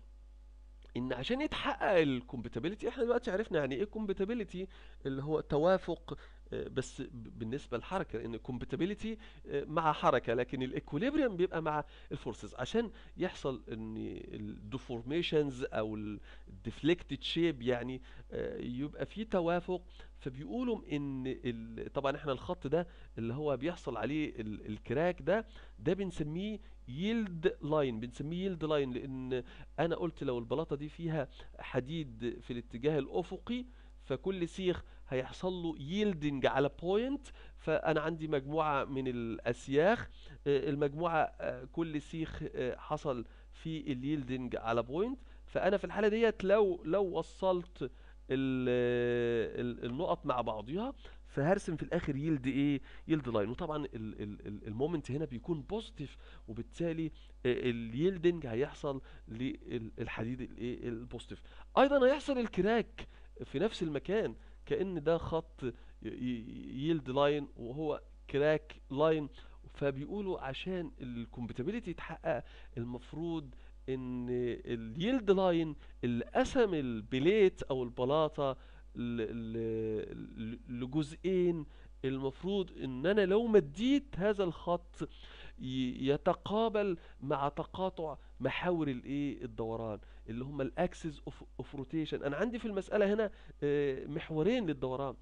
ان عشان يتحقق الكومباتيبلتي احنا دلوقتي عرفنا يعني ايه كومباتيبلتي اللي هو توافق آه، بس ب- بالنسبه للحركه لان الكومباتيبلتي مع حركه لكن الاكوليبريم بيبقى مع الفورسز عشان يحصل ان الديفورميشنز او الديفليكتد شيب يعني آه، يبقى في توافق فبيقولوا ان ال... طبعا احنا الخط ده اللي هو بيحصل عليه ال... الكراك ده ده بنسميه يلد لاين بنسميه يلد لاين لان انا قلت لو البلاطه دي فيها حديد في الاتجاه الافقي فكل سيخ هيحصل له ييلدنج على بوينت فانا عندي مجموعه من الاسياخ آه، المجموعه آه، كل سيخ آه، حصل في الييلدنج على بوينت فانا في الحاله ديت لو لو وصلت ال- ال- النقط مع بعضها فهرسم في الاخر يلد ايه يلد لاين وطبعا ال- ال- ال- المومنت هنا بيكون بوزيتيف وبالتالي اليلدنج هيحصل للحديد الايه البوزيتيف ايضا هيحصل الكراك في نفس المكان كأن ده خط يلد لاين وهو كراك لاين فبيقولوا عشان الكومباتيبلتي يتحقق المفروض ان اليلد لاين اللي قسم البليت او البلاطه ل- ل- لجزئين المفروض ان انا لو مديت هذا الخط ي- يتقابل مع تقاطع محاور الايه الدوران اللي هم الاكسس اوف اوف روتيشن انا عندي في المساله هنا آه، محورين للدوران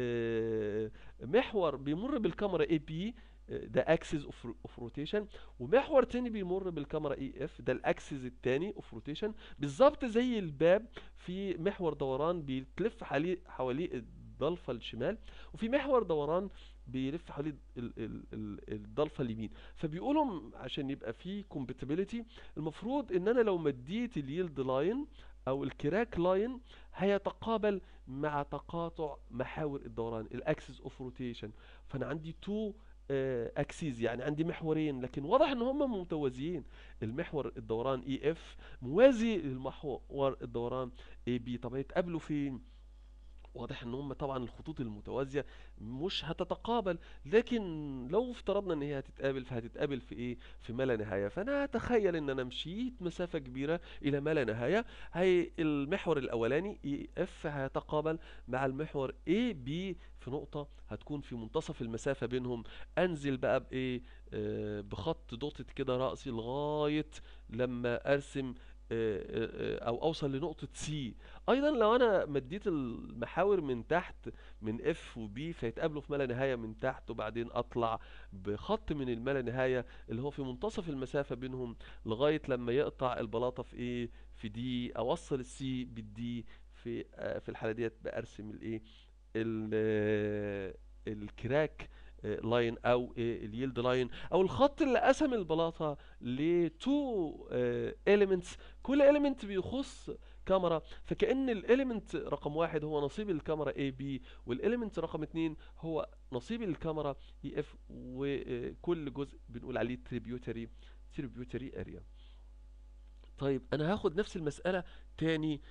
آه، محور بيمر بالكاميرا اي بي ده اكسس اوف اوف روتيشن ومحور تاني بيمر بالكاميرا اي اف ده الاكسس التاني اوف روتيشن بالظبط زي الباب في محور دوران بيتلف حواليه حواليه الضلفه الشمال وفي محور دوران بيلف حواليه ال- ال- ال- الضلفه اليمين فبيقولوا عشان يبقى في كومباتيبلتي المفروض ان انا لو مديت اليلد لاين او الكراك لاين هيتقابل مع تقاطع محاور الدوران الاكسس اوف روتيشن فانا عندي تو اكسيز يعني عندي محورين لكن واضح ان هم متوازيين المحور الدوران اي اف موازي للمحور الدوران اي بي طب هيتقابلوا فين واضح ان هم طبعا الخطوط المتوازية مش هتتقابل لكن لو افترضنا ان هي هتتقابل فهتتقابل في ايه في ما لا نهاية فانا اتخيل ان انا مشيت مسافة كبيرة الى ما لا نهاية هي المحور الاولاني اي اف هيتقابل مع المحور اي بي في نقطة هتكون في منتصف المسافة بينهم انزل بقى بايه آه، بخط دوتت كده رأسي لغاية لما ارسم آه، آه، آه، او اوصل لنقطة سي ايضا لو انا مديت المحاور من تحت من اف وبي فيتقابلوا في ما لا نهايه من تحت وبعدين اطلع بخط من الما لا نهايه اللي هو في منتصف المسافه بينهم لغايه لما يقطع البلاطه في ايه في دي اوصل السي بالدي في آه، في الحاله ديت برسم الايه ال- آه، الكراك آه، لاين او آه، اليلد لاين او الخط اللي قسم البلاطه لتو اليمنتس كل اليمنت بيخص كاميرا فكأن الاليمنت رقم واحد هو نصيب الكاميرا اي بي والاليمنت رقم اتنين هو نصيب الكاميرا اي اف وكل جزء بنقول عليه تريبيوتري تريبيوتري اريا طيب انا هاخد نفس المسألة تاني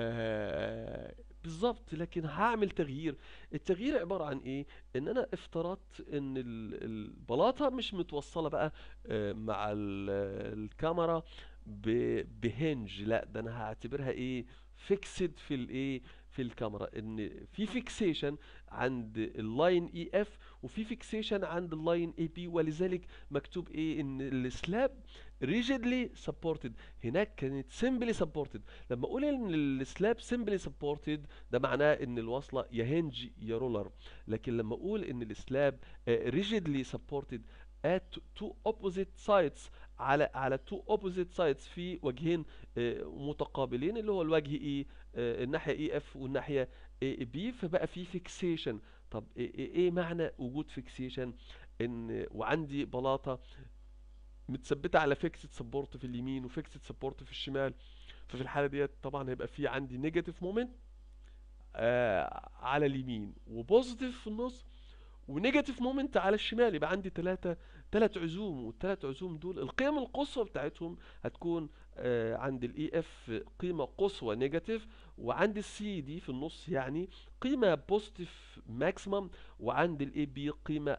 آه بالظبط لكن هعمل تغيير التغيير عبارة عن ايه ان انا افترضت ان ال- البلاطة مش متوصلة بقى آه مع ال- الكاميرا ب- بهنج لا ده انا هعتبرها ايه فيكسد في الايه في الكاميرا ان في فيكسيشن عند اللاين اي اف وفي فيكسيشن عند اللاين اي بي ولذلك مكتوب ايه ان السلاب rigidly supported هناك كانت simply supported لما اقول ان السلاب simply supported ده معناه ان الوصله يا هنج يا رولر لكن لما اقول ان السلاب آه، rigidly supported at two opposite sides على على two opposite sides في وجهين آه، متقابلين اللي هو الوجه اي الناحيه اي اف والناحيه اي بي فبقى في فيكسيشن طب ايه إيه- إيه معنى وجود فيكسيشن ان وعندي بلاطه متثبته على فيكسد سبورت في اليمين وفيكسد سبورت في الشمال ففي الحاله ديت طبعا هيبقى في عندي نيجاتيف مومنت آه على اليمين وبوزيتيف في النص ونيجاتيف مومنت على الشمال يبقى عندي ثلاثة ثلاث عزوم والثلاث عزوم دول القيم القصوى بتاعتهم هتكون آه عند الاي اف قيمة قصوى نيجاتيف وعند السي دي في النص يعني قيمة بوزيتيف ماكسيمم وعند الاي بي قيمة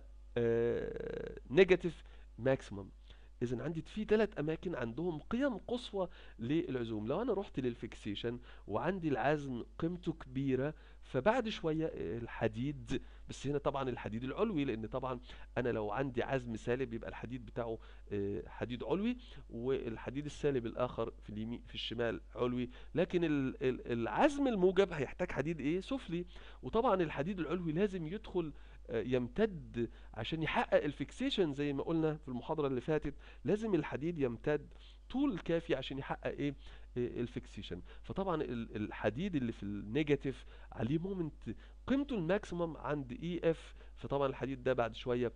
نيجاتيف ماكسيمم اذا عندي في ثلاث اماكن عندهم قيم قصوى للعزوم لو انا رحت للفيكسيشن وعندي العزم قيمته كبيره فبعد شويه الحديد بس هنا طبعا الحديد العلوي لان طبعا انا لو عندي عزم سالب يبقى الحديد بتاعه آه، حديد علوي والحديد السالب الاخر في اليمين في الشمال علوي لكن ال- ال- العزم الموجب هيحتاج حديد ايه سفلي وطبعا الحديد العلوي لازم يدخل آه، يمتد عشان يحقق الفيكسيشن زي ما قلنا في المحاضرة اللي فاتت لازم الحديد يمتد طول كافي عشان يحقق ايه إيه الفيكسيشن فطبعا ال- الحديد اللي في النيجاتيف عليه مومنت قيمته الماكسيمم عند اي اف فطبعا الحديد ده بعد شوية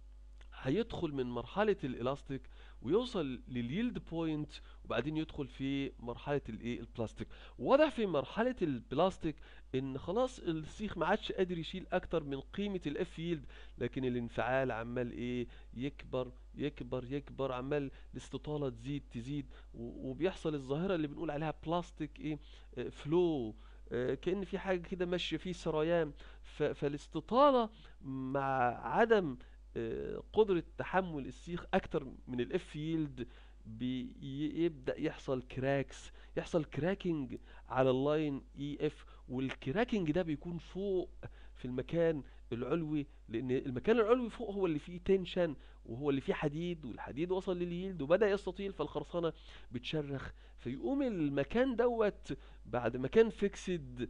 هيدخل من مرحلة الالاستيك ويوصل لليلد بوينت وبعدين يدخل في مرحلة الايه البلاستيك واضح في مرحلة البلاستيك ان خلاص السيخ ما عادش قادر يشيل اكتر من قيمة الاف ييلد لكن الانفعال عمال ايه يكبر يكبر يكبر عمال الاستطالة تزيد تزيد و- وبيحصل الظاهرة اللي بنقول عليها بلاستيك ايه فلو كأن في حاجة كده ماشية فيه سريان ف- فالاستطالة مع عدم آه، قدرة تحمل السيخ أكتر من الاف ييلد بيبدأ يحصل كراكس يحصل كراكنج على اللاين اي اف والكراكنج ده بيكون فوق في المكان العلوي لان المكان العلوي فوق هو اللي فيه تنشن وهو اللي فيه حديد والحديد وصل لليلد وبدأ يستطيل فالخرسانة بتشرخ فيقوم المكان دوت بعد ما كان فيكسد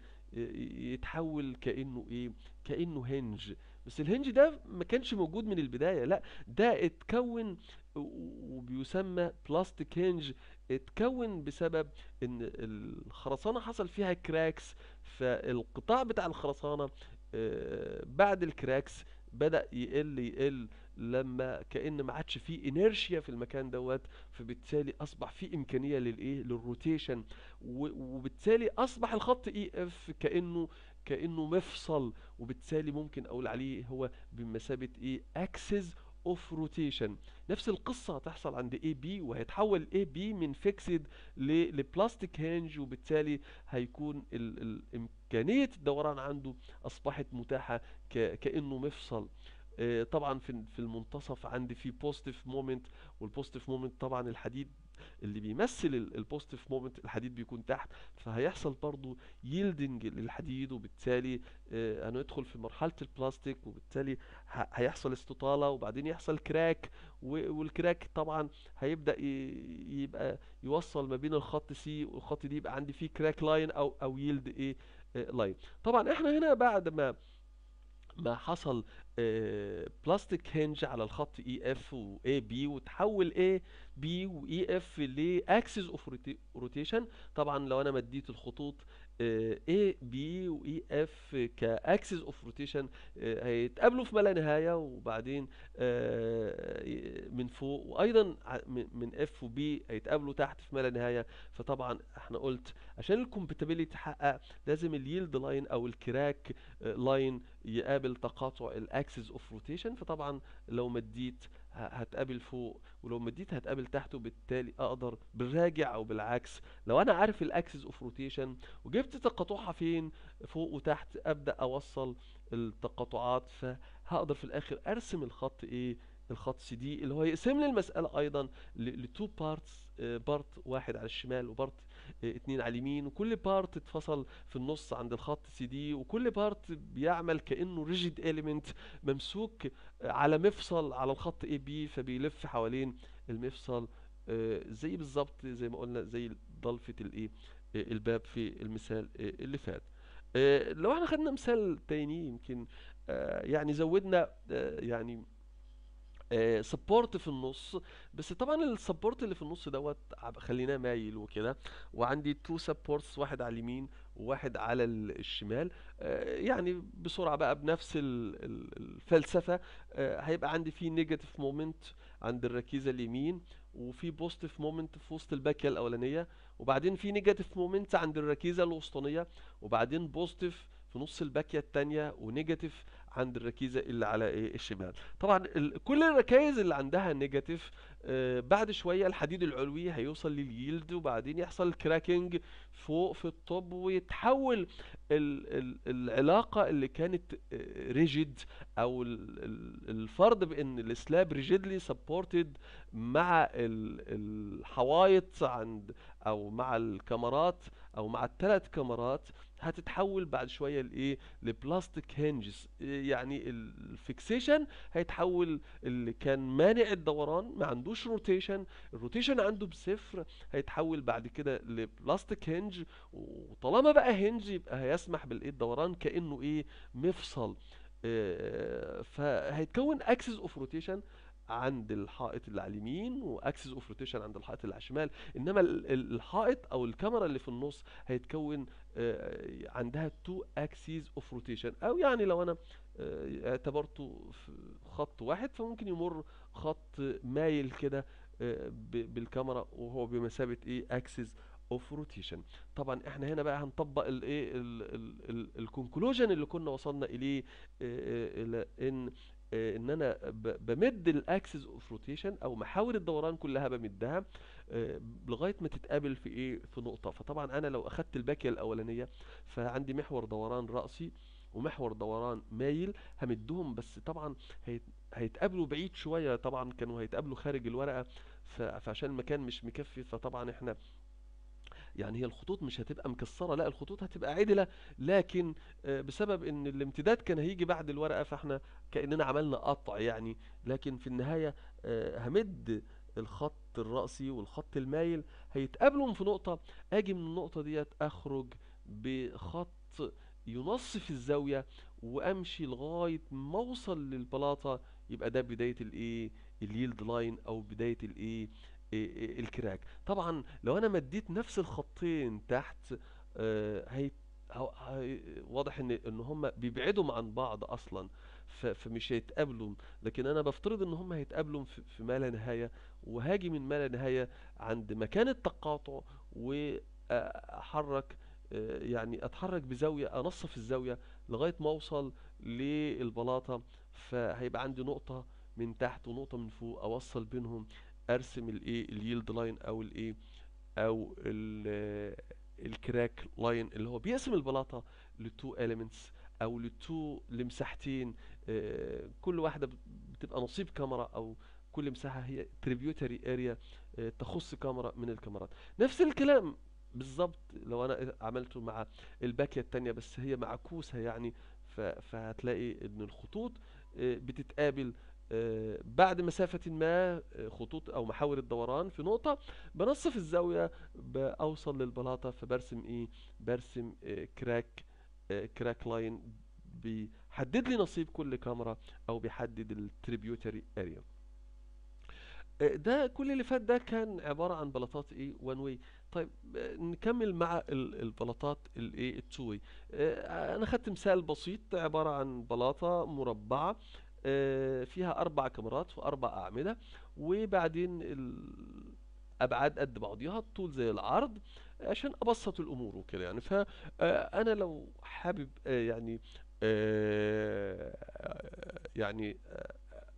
يتحول كأنه ايه كأنه هنج بس الهنج ده ما كانش موجود من البداية لا ده اتكون و- وبيسمى بلاستيك هنج اتكون بسبب ان الخرسانة حصل فيها كراكس فالقطاع بتاع الخرسانة آه، بعد الكراكس بدأ يقل يقل لما كأن ما عادش فيه انيرشيا في المكان دوت فبالتالي اصبح فيه امكانية للايه للروتيشن و- وبالتالي اصبح الخط اي اف كأنه كأنه مفصل وبالتالي ممكن اقول عليه هو بمثابة ايه اكسس اوف روتيشن نفس القصة هتحصل عند اي بي وهيتحول اي بي من فيكسد لبلاستيك هنج وبالتالي هيكون ال ال امكانية الدوران عنده اصبحت متاحة ك كأنه مفصل آه، طبعا في في المنتصف عندي في بوزيتيف مومنت والبوزيتيف مومنت طبعا الحديد اللي بيمثل البوزيتيف مومنت الحديد بيكون تحت فهيحصل برضو ييلدنج للحديد وبالتالي آه، هندخل في مرحلة البلاستيك وبالتالي ه- هيحصل استطالة وبعدين يحصل كراك و- والكراك طبعا هيبدأ ي- يبقى يوصل ما بين الخط سي والخط دي يبقى عندي فيه كراك لاين او او ييلد ايه لاين طبعا احنا هنا بعد ما ما حصل بلاستيك هنج على الخط اي اف واي بي وتحول اي بي واي اف لاكسس اوف روتيشن طبعا لو انا مديت الخطوط اي بي واي اف كاكسس اوف روتيشن هيتقابلوا في ما لا نهايه وبعدين آه، من فوق وايضا ع- من من اف وبي هيتقابلوا تحت في ما لا نهايه فطبعا احنا قلت عشان الكومباتيبيليتي تحقق لازم اليلد لاين او الكراك لاين يقابل تقاطع الاكسس اوف روتيشن فطبعا لو مديت ه- هتقابل فوق ولو مديت هتقابل تحت وبالتالي اقدر بالراجع او بالعكس لو انا عارف الاكسس اوف روتيشن وجبت تقاطعها فين فوق وتحت ابدا اوصل التقاطعات فهقدر في الاخر ارسم الخط ايه الخط سي دي اللي هو يقسم لي المساله ايضا لتو بارتس بارت واحد على الشمال وبارت آه، اتنين على اليمين وكل بارت اتفصل في النص عند الخط سي دي وكل بارت بيعمل كانه ريجيد اليمنت ممسوك على مفصل على الخط اي بي فبيلف حوالين المفصل آه، زي بالظبط زي ما قلنا زي ضلفة الايه آه، الباب في المثال آه، اللي فات آه، لو احنا خدنا مثال تاني يمكن آه، يعني زودنا آه، يعني سبورت في النص بس طبعا السبورت اللي في النص دوت عب- خليناه مايل وكده وعندي تو سبورتس واحد على اليمين وواحد على ال- الشمال آه، يعني بسرعة بقى بنفس ال- ال- الفلسفة آه، هيبقى عندي في نيجاتيف مومنت عند الركيزة اليمين وفي بوزيتيف مومنت في وسط الباكية الأولانية وبعدين في نيجاتيف مومنت عند الركيزة الوسطانية وبعدين بوزيتيف في نص الباكية التانية ونيجاتيف عند الركيزة اللي على ايه الشمال طبعا ال- كل الركائز اللي عندها نيجاتيف آه، بعد شوية الحديد العلوي هيوصل لليلد وبعدين يحصل كراكنج فوق في الطب ويتحول ال ال العلاقة اللي كانت ريجيد او ال- ال- الفرض بان السلاب ريجيدلي سبورتد مع ال- الحوايط عند او مع الكاميرات او مع الثلاث كاميرات هتتحول بعد شويه لايه لبلاستيك هنجز يعني الفيكسيشن هيتحول اللي كان مانع الدوران ما عندوش روتيشن الروتيشن عنده بصفر هيتحول بعد كده لبلاستيك هنج وطالما بقى هنج يبقى هيسمح بالايه الدوران كانه ايه مفصل آه، فهيتكون اكسس اوف روتيشن عند الحائط اللي على اليمين واكسس اوف روتيشن عند الحائط اللي على الشمال انما ال- ال- الحائط او الكاميرا اللي في النص هيتكون آه، عندها تو اكسيز اوف روتيشن او يعني لو انا آه، اعتبرته في خط واحد فممكن يمر خط مايل كده آه، ب- بالكاميرا وهو بمثابة ايه اكسس اوف روتيشن طبعا احنا هنا بقى هنطبق الايه الكونكلوجن اللي كنا وصلنا اليه آه، آه، الى ان آه، ان انا ب- بمد الاكسس اوف روتيشن او محاور الدوران كلها بمدها آه، لغايه ما تتقابل في ايه في نقطه فطبعا انا لو اخدت الباكيه الاولانيه فعندي محور دوران راسي ومحور دوران مايل همدهم بس طبعا هيت- هيتقابلوا بعيد شويه طبعا كانوا هيتقابلوا خارج الورقه ف- فعشان المكان مش مكفي فطبعا احنا يعني هي الخطوط مش هتبقى مكسرة لا الخطوط هتبقى عدلة لكن آه، بسبب ان الامتداد كان هيجي بعد الورقة فاحنا كأننا عملنا قطع يعني لكن في النهاية آه، همد الخط الرأسي والخط المايل هيتقابلوا في نقطة اجي من النقطة ديت اخرج بخط ينصف الزاوية وامشي لغاية ما اوصل للبلاطة يبقى ده بداية الايه اليلد لاين او بداية الايه إيه إيه الكراك طبعا لو انا مديت نفس الخطين تحت آه، هي هو- هي- واضح ان ان هم بيبعدوا عن بعض اصلا ف- فمش هيتقابلوا لكن انا بفترض ان هم هيتقابلوا في في ما لا نهايه وهاجي من ما لا نهايه عند مكان التقاطع واحرك يعني اتحرك بزاويه انصف الزاويه لغايه ما اوصل للبلاطه فهيبقى عندي نقطه من تحت ونقطة من فوق اوصل بينهم ارسم الايه اليلد لاين او الايه او ال- الكراك لاين اللي هو بيقسم البلاطة لتو elements او لتو لمساحتين آه، كل واحدة بت- بتبقى نصيب كاميرا او كل مساحة هي tributary area آه، تخص كاميرا من الكاميرات نفس الكلام بالظبط لو انا عملته مع الباكية التانية بس هي معكوسة يعني ف- فهتلاقي ان الخطوط آه، بتتقابل آه، بعد مسافة ما آه، خطوط او محاور الدوران في نقطة بنصف الزاوية بأوصل للبلاطة فبرسم ايه برسم آه، كراك آه، كراك لاين بيحدد لي نصيب كل كاميرا او بيحدد التريبيوتري اريا آه، ده كل اللي فات ده كان عبارة عن بلاطات ايه وان واي طيب آه، نكمل مع ال- البلاطات الايه التو واي انا خدت مثال بسيط عبارة عن بلاطة مربعة آه، فيها اربع كاميرات واربع اعمدة وبعدين الابعاد قد بعضيها الطول زي العرض عشان ابسط الامور وكده يعني فانا لو حابب آه، يعني آه، يعني آه،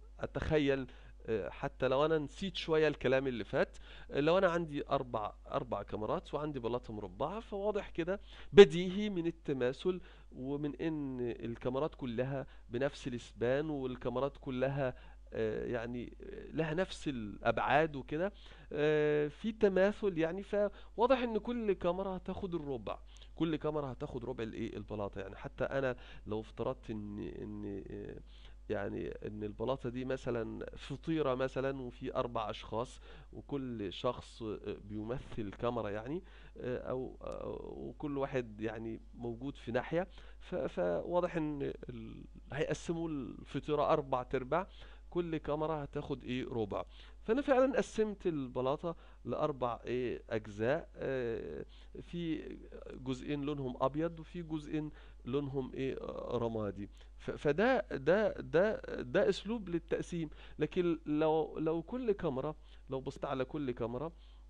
اتخيل آه، حتى لو انا نسيت شويه الكلام اللي فات آه، لو انا عندي اربع اربع كاميرات وعندي بلاطه مربعه فواضح كده بديهي من التماثل ومن ان الكاميرات كلها بنفس الاسبان والكاميرات كلها آه، يعني آه، لها نفس الابعاد وكده آه، في تماثل يعني فواضح ان كل كاميرا هتاخد الربع كل كاميرا هتاخد ربع الايه البلاطه يعني حتى انا لو افترضت ان ان آه، يعني ان البلاطه دي مثلا فطيره مثلا وفي اربع اشخاص وكل شخص آه، بيمثل كاميرا يعني آه، او أو- وكل واحد يعني موجود في ناحيه ف- فواضح ان ال- هيقسموا الفطيره اربع تربع كل كاميرا هتاخد ايه ربع فانا فعلا قسمت البلاطه لاربع ايه اجزاء آه، في جزئين لونهم ابيض وفي جزئين لونهم ايه آه، رمادي ف- فده ده ده ده اسلوب للتقسيم لكن لو لو كل كاميرا لو بصيت على كل كاميرا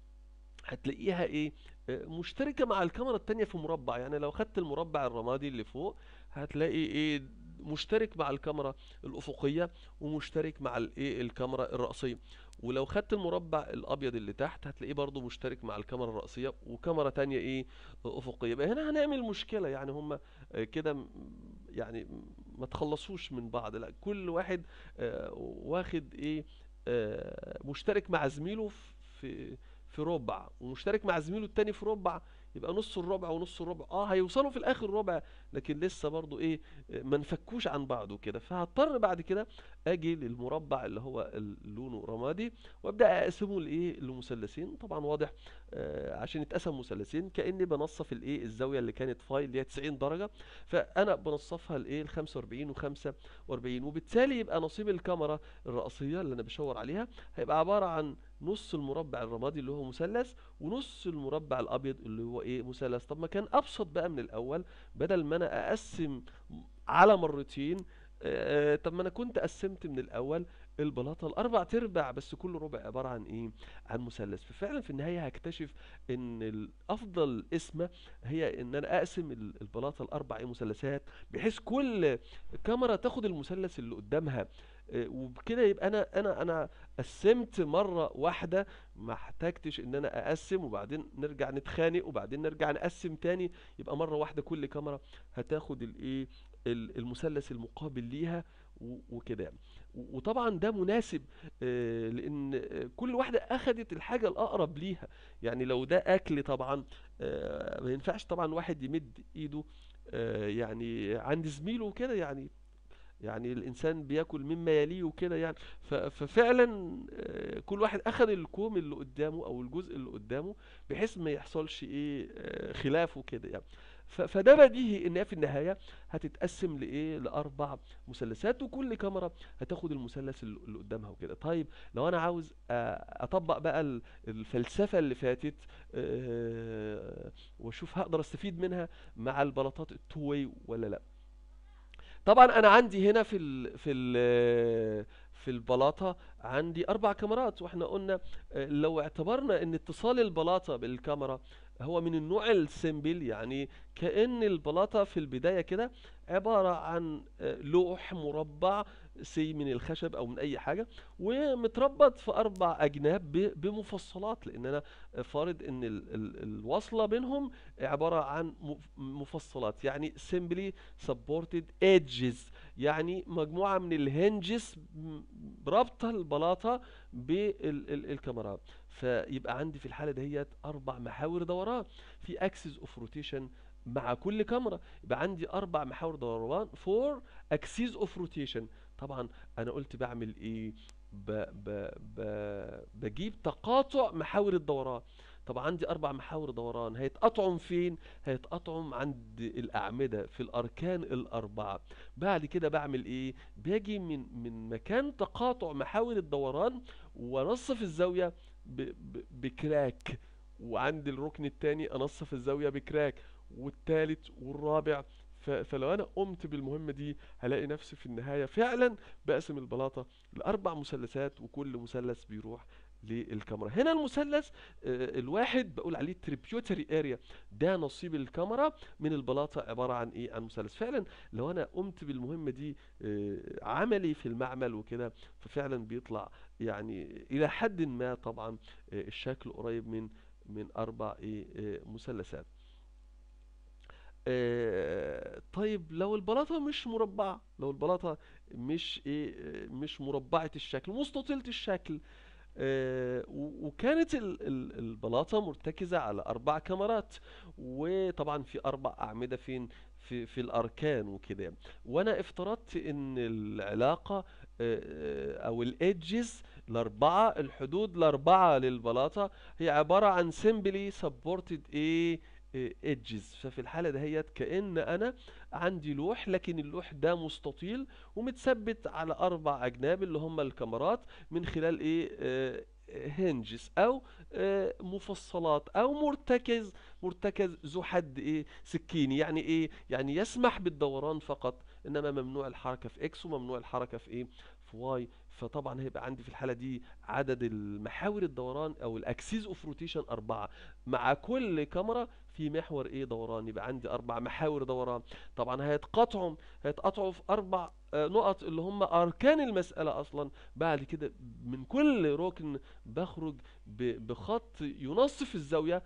هتلاقيها ايه آه، مشتركة مع الكاميرا التانية في مربع يعني لو خدت المربع الرمادي اللي فوق هتلاقي ايه مشترك مع الكاميرا الأفقية ومشترك مع الايه الكاميرا الرأسية ولو خدت المربع الأبيض اللي تحت هتلاقيه برضو مشترك مع الكاميرا الرأسية وكاميرا تانية ايه أفقية يبقى هنا هنعمل مشكلة يعني هما آه، كده م- يعني ما تخلصوش من بعض لا كل واحد آه، واخد ايه آه، مشترك مع زميله في في ربع ومشترك مع زميله التاني في ربع يبقى نص الربع ونص الربع اه هيوصلوا في الاخر ربع لكن لسه برضو ايه آه، ما نفكوش عن بعض وكده فهضطر بعد كده اجي للمربع اللي هو ال- لونه رمادي وابدا اقسمه لايه لمثلثين طبعا واضح آه عشان يتقسم مثلثين كاني بنصف الايه الزاويه اللي كانت فاي اللي هي 90 درجه فانا بنصفها لايه ل 45 و45 وبالتالي يبقى نصيب الكاميرا الرئيسيه اللي انا بشاور عليها هيبقى عباره عن نص المربع الرمادي اللي هو مثلث ونص المربع الابيض اللي هو ايه مثلث طب ما كان ابسط بقى من الاول بدل ما انا اقسم على مرتين آه، طب ما انا كنت قسمت من الاول البلاطه الاربع تربع بس كل ربع عباره عن ايه عن مثلث ففعلا في النهايه هكتشف ان الافضل اسمه هي ان انا اقسم ال- البلاطه الاربع ايه مثلثات بحيث كل كاميرا تاخد المثلث اللي قدامها آه، وبكده يبقى انا انا انا قسمت مره واحده ما احتاجتش ان انا اقسم وبعدين نرجع نتخانق وبعدين نرجع نقسم تاني يبقى مره واحده كل كاميرا هتاخد الايه ال- المثلث المقابل ليها و- وكده يعني و- وطبعا ده مناسب آه، لان آه، كل واحده اخدت الحاجه الاقرب ليها يعني لو ده اكل طبعا آه، ما ينفعش طبعا واحد يمد ايده آه، يعني عند زميله وكده يعني يعني الانسان بياكل مما يليه وكده يعني ف- ففعلا آه، كل واحد اخذ الكوم اللي قدامه او الجزء اللي قدامه بحيث ما يحصلش ايه آه، خلاف وكده يعني ف- فده بديهي ان هي في النهايه هتتقسم لايه لاربع مثلثات وكل كاميرا هتاخد المثلث اللي اللي قدامها وكده طيب لو انا عاوز آه، اطبق بقى ال- الفلسفه اللي فاتت آه، واشوف هقدر استفيد منها مع البلاطات التو واي ولا لا طبعا انا عندي هنا في ال في ال في البلاطه عندي اربع كاميرات واحنا قلنا آه، لو اعتبرنا ان اتصال البلاطه بالكاميرا هو من النوع السيمبل يعني كأن البلاطه في البدايه كده عباره عن آه، لوح مربع سي من الخشب او من اي حاجه ومتربط في اربع اجناب ب- بمفصلات لان انا فارض ان ال ال الوصله بينهم عباره عن مف- مفصلات يعني simply supported edges يعني مجموعه من الهنجز رابطه البلاطه بالكاميرا فيبقى عندي في الحاله دهيت اربع محاور دوران في اكسس اوف روتيشن مع كل كاميرا يبقى عندي اربع محاور دوران فور اكسيز اوف روتيشن طبعا انا قلت بعمل ايه ب ب ب بجيب تقاطع محاور الدوران طب عندي اربع محاور دوران هيتقطعوا فين هيتقطعوا عند الاعمده في الاركان الاربعه بعد كده بعمل ايه باجي من من مكان تقاطع محاور الدوران وانصف الزاويه ب ب بكراك وعند الركن التاني انصف الزاويه بكراك والتالت والرابع ف- فلو انا قمت بالمهمه دي هلاقي نفسي في النهايه فعلا بقسم البلاطه لاربع مثلثات وكل مثلث بيروح للكاميرا هنا المثلث آه، الواحد بقول عليه تريبيوتري اريا ده نصيب الكاميرا من البلاطه عباره عن ايه عن مثلث فعلا لو انا قمت بالمهمه دي آه، عملي في المعمل وكده ففعلا بيطلع يعني الى حد ما طبعا آه، الشكل قريب من من اربع ايه آه، مثلثات آه، طيب لو البلاطة مش مربعة لو البلاطة مش ايه آه، مش مربعة الشكل مستطيلة الشكل آه، و- وكانت ال- ال- البلاطة مرتكزة على أربع كاميرات وطبعا في أربع أعمدة فين في في الأركان وكده يعني. وأنا افترضت إن العلاقة آه، آه، أو الإدجز الأربعة الحدود الأربعة للبلاطة هي عبارة عن simply supported ايه ايدجز ففي الحالة دهيت كأن أنا عندي لوح لكن اللوح ده مستطيل ومتثبت على أربع أجناب اللي هم الكاميرات من خلال ايه هنجز او آه، مفصلات او مرتكز مرتكز ذو حد ايه سكيني يعني ايه يعني يسمح بالدوران فقط انما ممنوع الحركة في اكس وممنوع الحركة في ايه في واي فطبعا هيبقى عندي في الحالة دي عدد المحاور الدوران او الاكسيز اوف روتيشن اربعة مع كل كاميرا في محور ايه دوران يبقى عندي اربع محاور دوران طبعا هيتقطعوا هيتقطعوا في اربع آه، نقط اللي هم اركان المسألة اصلا بعد كده من كل ركن بخرج ب- بخط ينصف الزاوية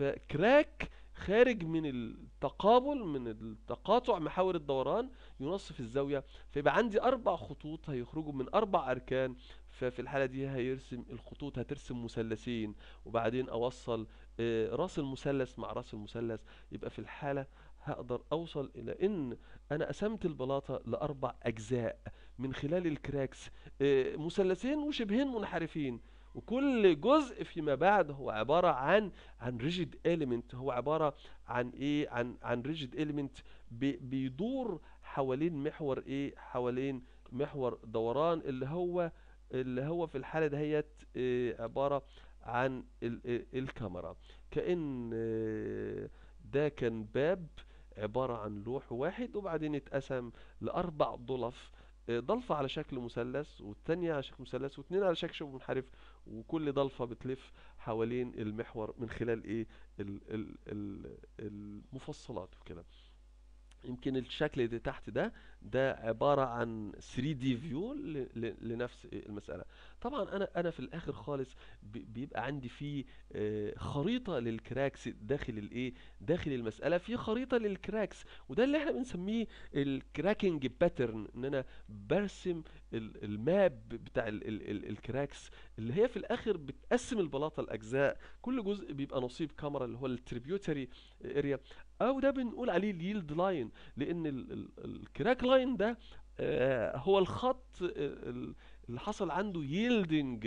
فكراك خارج من التقابل من التقاطع محاور الدوران ينصف الزاوية فيبقى عندي أربع خطوط هيخرجوا من أربع أركان ففي الحالة دي هيرسم الخطوط هترسم مثلثين وبعدين أوصل آه، راس المثلث مع راس المثلث يبقى في الحالة هقدر أوصل إلى إن أنا قسمت البلاطة لأربع أجزاء من خلال الكراكس آه، مثلثين وشبهين منحرفين وكل جزء فيما بعد هو عبارة عن عن ريجيد element هو عبارة عن ايه عن عن ريجيد element بي بيدور حوالين محور ايه حوالين محور دوران اللي هو اللي هو في الحالة دهيت إيه عبارة عن ال ال الكاميرا كأن آه، ده كان باب عبارة عن لوح واحد وبعدين اتقسم لأربع ضلف آه، ضلفة على شكل مثلث والتانية على شكل مثلث واتنين على شكل شبه منحرف وكل ضلفة بتلف حوالين المحور من خلال ايه ال ال ال المفصلات وكده يمكن الشكل اللي تحت ده ده عبارة عن 3D فيو لنفس المسألة طبعا انا انا في الاخر خالص بي- بيبقى عندي فيه آه، خريطة للكراكس داخل الايه داخل المسألة في خريطة للكراكس وده اللي احنا بنسميه الكراكنج باترن ان انا برسم ال- الماب بتاع ال ال ال الكراكس اللي هي في الاخر بتقسم البلاطة لاجزاء كل جزء بيبقى نصيب كاميرا اللي هو التريبيوتري اريا او ده بنقول عليه اليلد لاين لان ال- ال- الكراك لاين ده آه، هو الخط آه، ال- اللي حصل عنده ييلدنج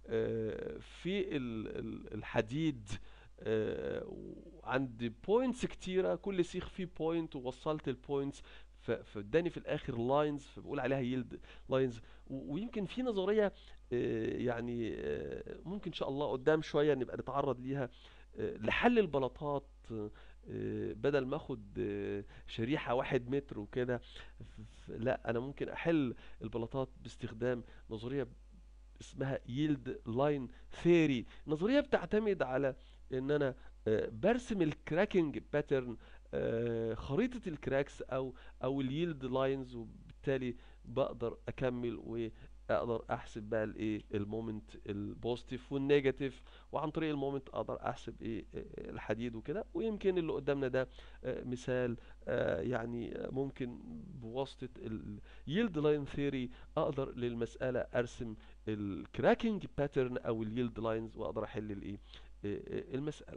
في ال- ال- الحديد آه، وعند بوينتس كتيرة كل سيخ فيه بوينت ووصلت البوينتس فاداني في الاخر لاينز فبقول عليها ييلد لاينز ويمكن في نظرية آه، يعني آه، ممكن ان شاء الله قدام شوية نبقى نتعرض ليها آه، لحل البلاطات آه، آه، بدل ما اخد آه، شريحة واحد متر وكده ف- ف- لا انا ممكن احل البلاطات باستخدام نظرية اسمها ييلد لاين ثيري نظرية بتعتمد على ان انا آه، برسم الكراكنج باترن خريطة الكراكس او او الييلد لاينز وبالتالي بقدر اكمل واقدر احسب بقى الايه المومنت البوزيتيف والنيجاتيف وعن طريق المومنت اقدر احسب ايه آه، الحديد وكده ويمكن اللي قدامنا ده آه، مثال آه، يعني آه، ممكن بواسطة اليلد لاين ثيوري اقدر للمسألة ارسم الكراكنج باترن او اليلد لاينز واقدر احل الايه آه، آه، المسألة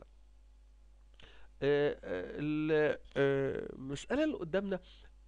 آه، آه، ال- آه، المسألة اللي قدامنا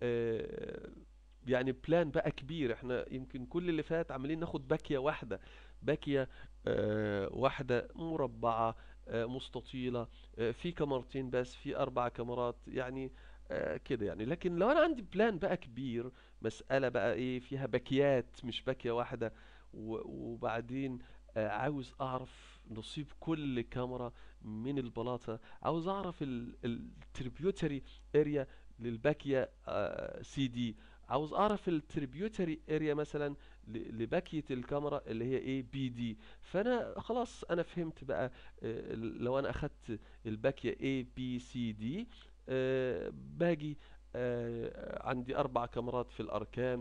آه، يعني بلان بقى كبير احنا يمكن كل اللي فات عمالين ناخد باكية واحدة باكية آه، واحدة مربعة آه، مستطيلة آه، في كاميرتين بس في أربع كاميرات يعني آه، كده يعني لكن لو أنا عندي بلان بقى كبير مسألة بقى إيه فيها باكيات مش باكية واحدة و- وبعدين آه، عاوز أعرف نصيب كل كاميرا من البلاطة عاوز أعرف التريبيوتري اريا للباكية سي دي عاوز اعرف التريبيوتري اريا مثلا ل- لباكية الكاميرا اللي هي ايه بي دي فانا خلاص انا فهمت بقى آه، لو انا اخدت الباكية A B C D آه، باجي آه، عندي اربع كاميرات في الاركان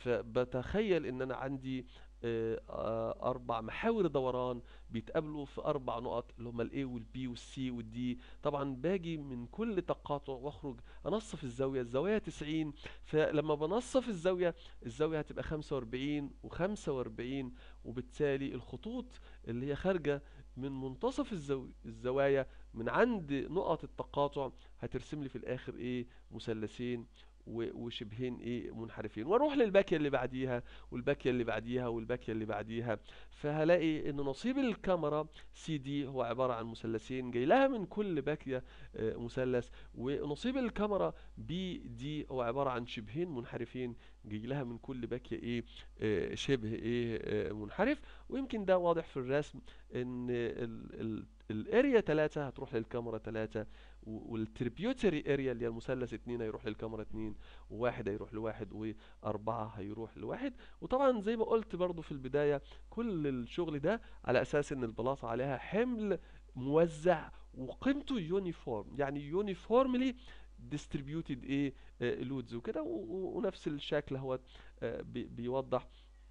فبتخيل ان انا عندي آه، آه، اربع محاور دوران بيتقابلوا في اربع نقط اللي هما الاي والبي والسي والدي طبعا باجي من كل تقاطع واخرج انصف الزاويه الزاويه 90 فلما بنصف الزاويه الزاويه هتبقى 45 و45 وبالتالي الخطوط اللي هي خارجه من منتصف الزو... الزوايا من عند نقط التقاطع هترسم لي في الاخر ايه مثلثين و- وشبهين ايه منحرفين واروح للباكيه اللي بعديها والباكيه اللي بعديها والباكيه اللي بعديها فهلاقي ان نصيب الكاميرا سي دي هو عباره عن مثلثين جاي لها من كل باكيه آه، مثلث ونصيب الكاميرا بي دي هو عباره عن شبهين منحرفين جاي لها من كل باكيه ايه آه، شبه ايه آه، منحرف ويمكن ده واضح في الرسم ان ال ال الاريا 3 هتروح للكاميرا 3 والتريبيوتري اريا اللي هي المثلث 2 هيروح للكاميرا 2 وواحد هيروح لواحد واربعة هيروح لواحد وطبعا زي ما قلت برضو في البداية كل الشغل ده على اساس ان البلاطة عليها حمل موزع وقيمته يونيفورم يعني يونيفورملي distributed ايه لودز وكده و- و- ونفس الشكل هو آه، بي- بيوضح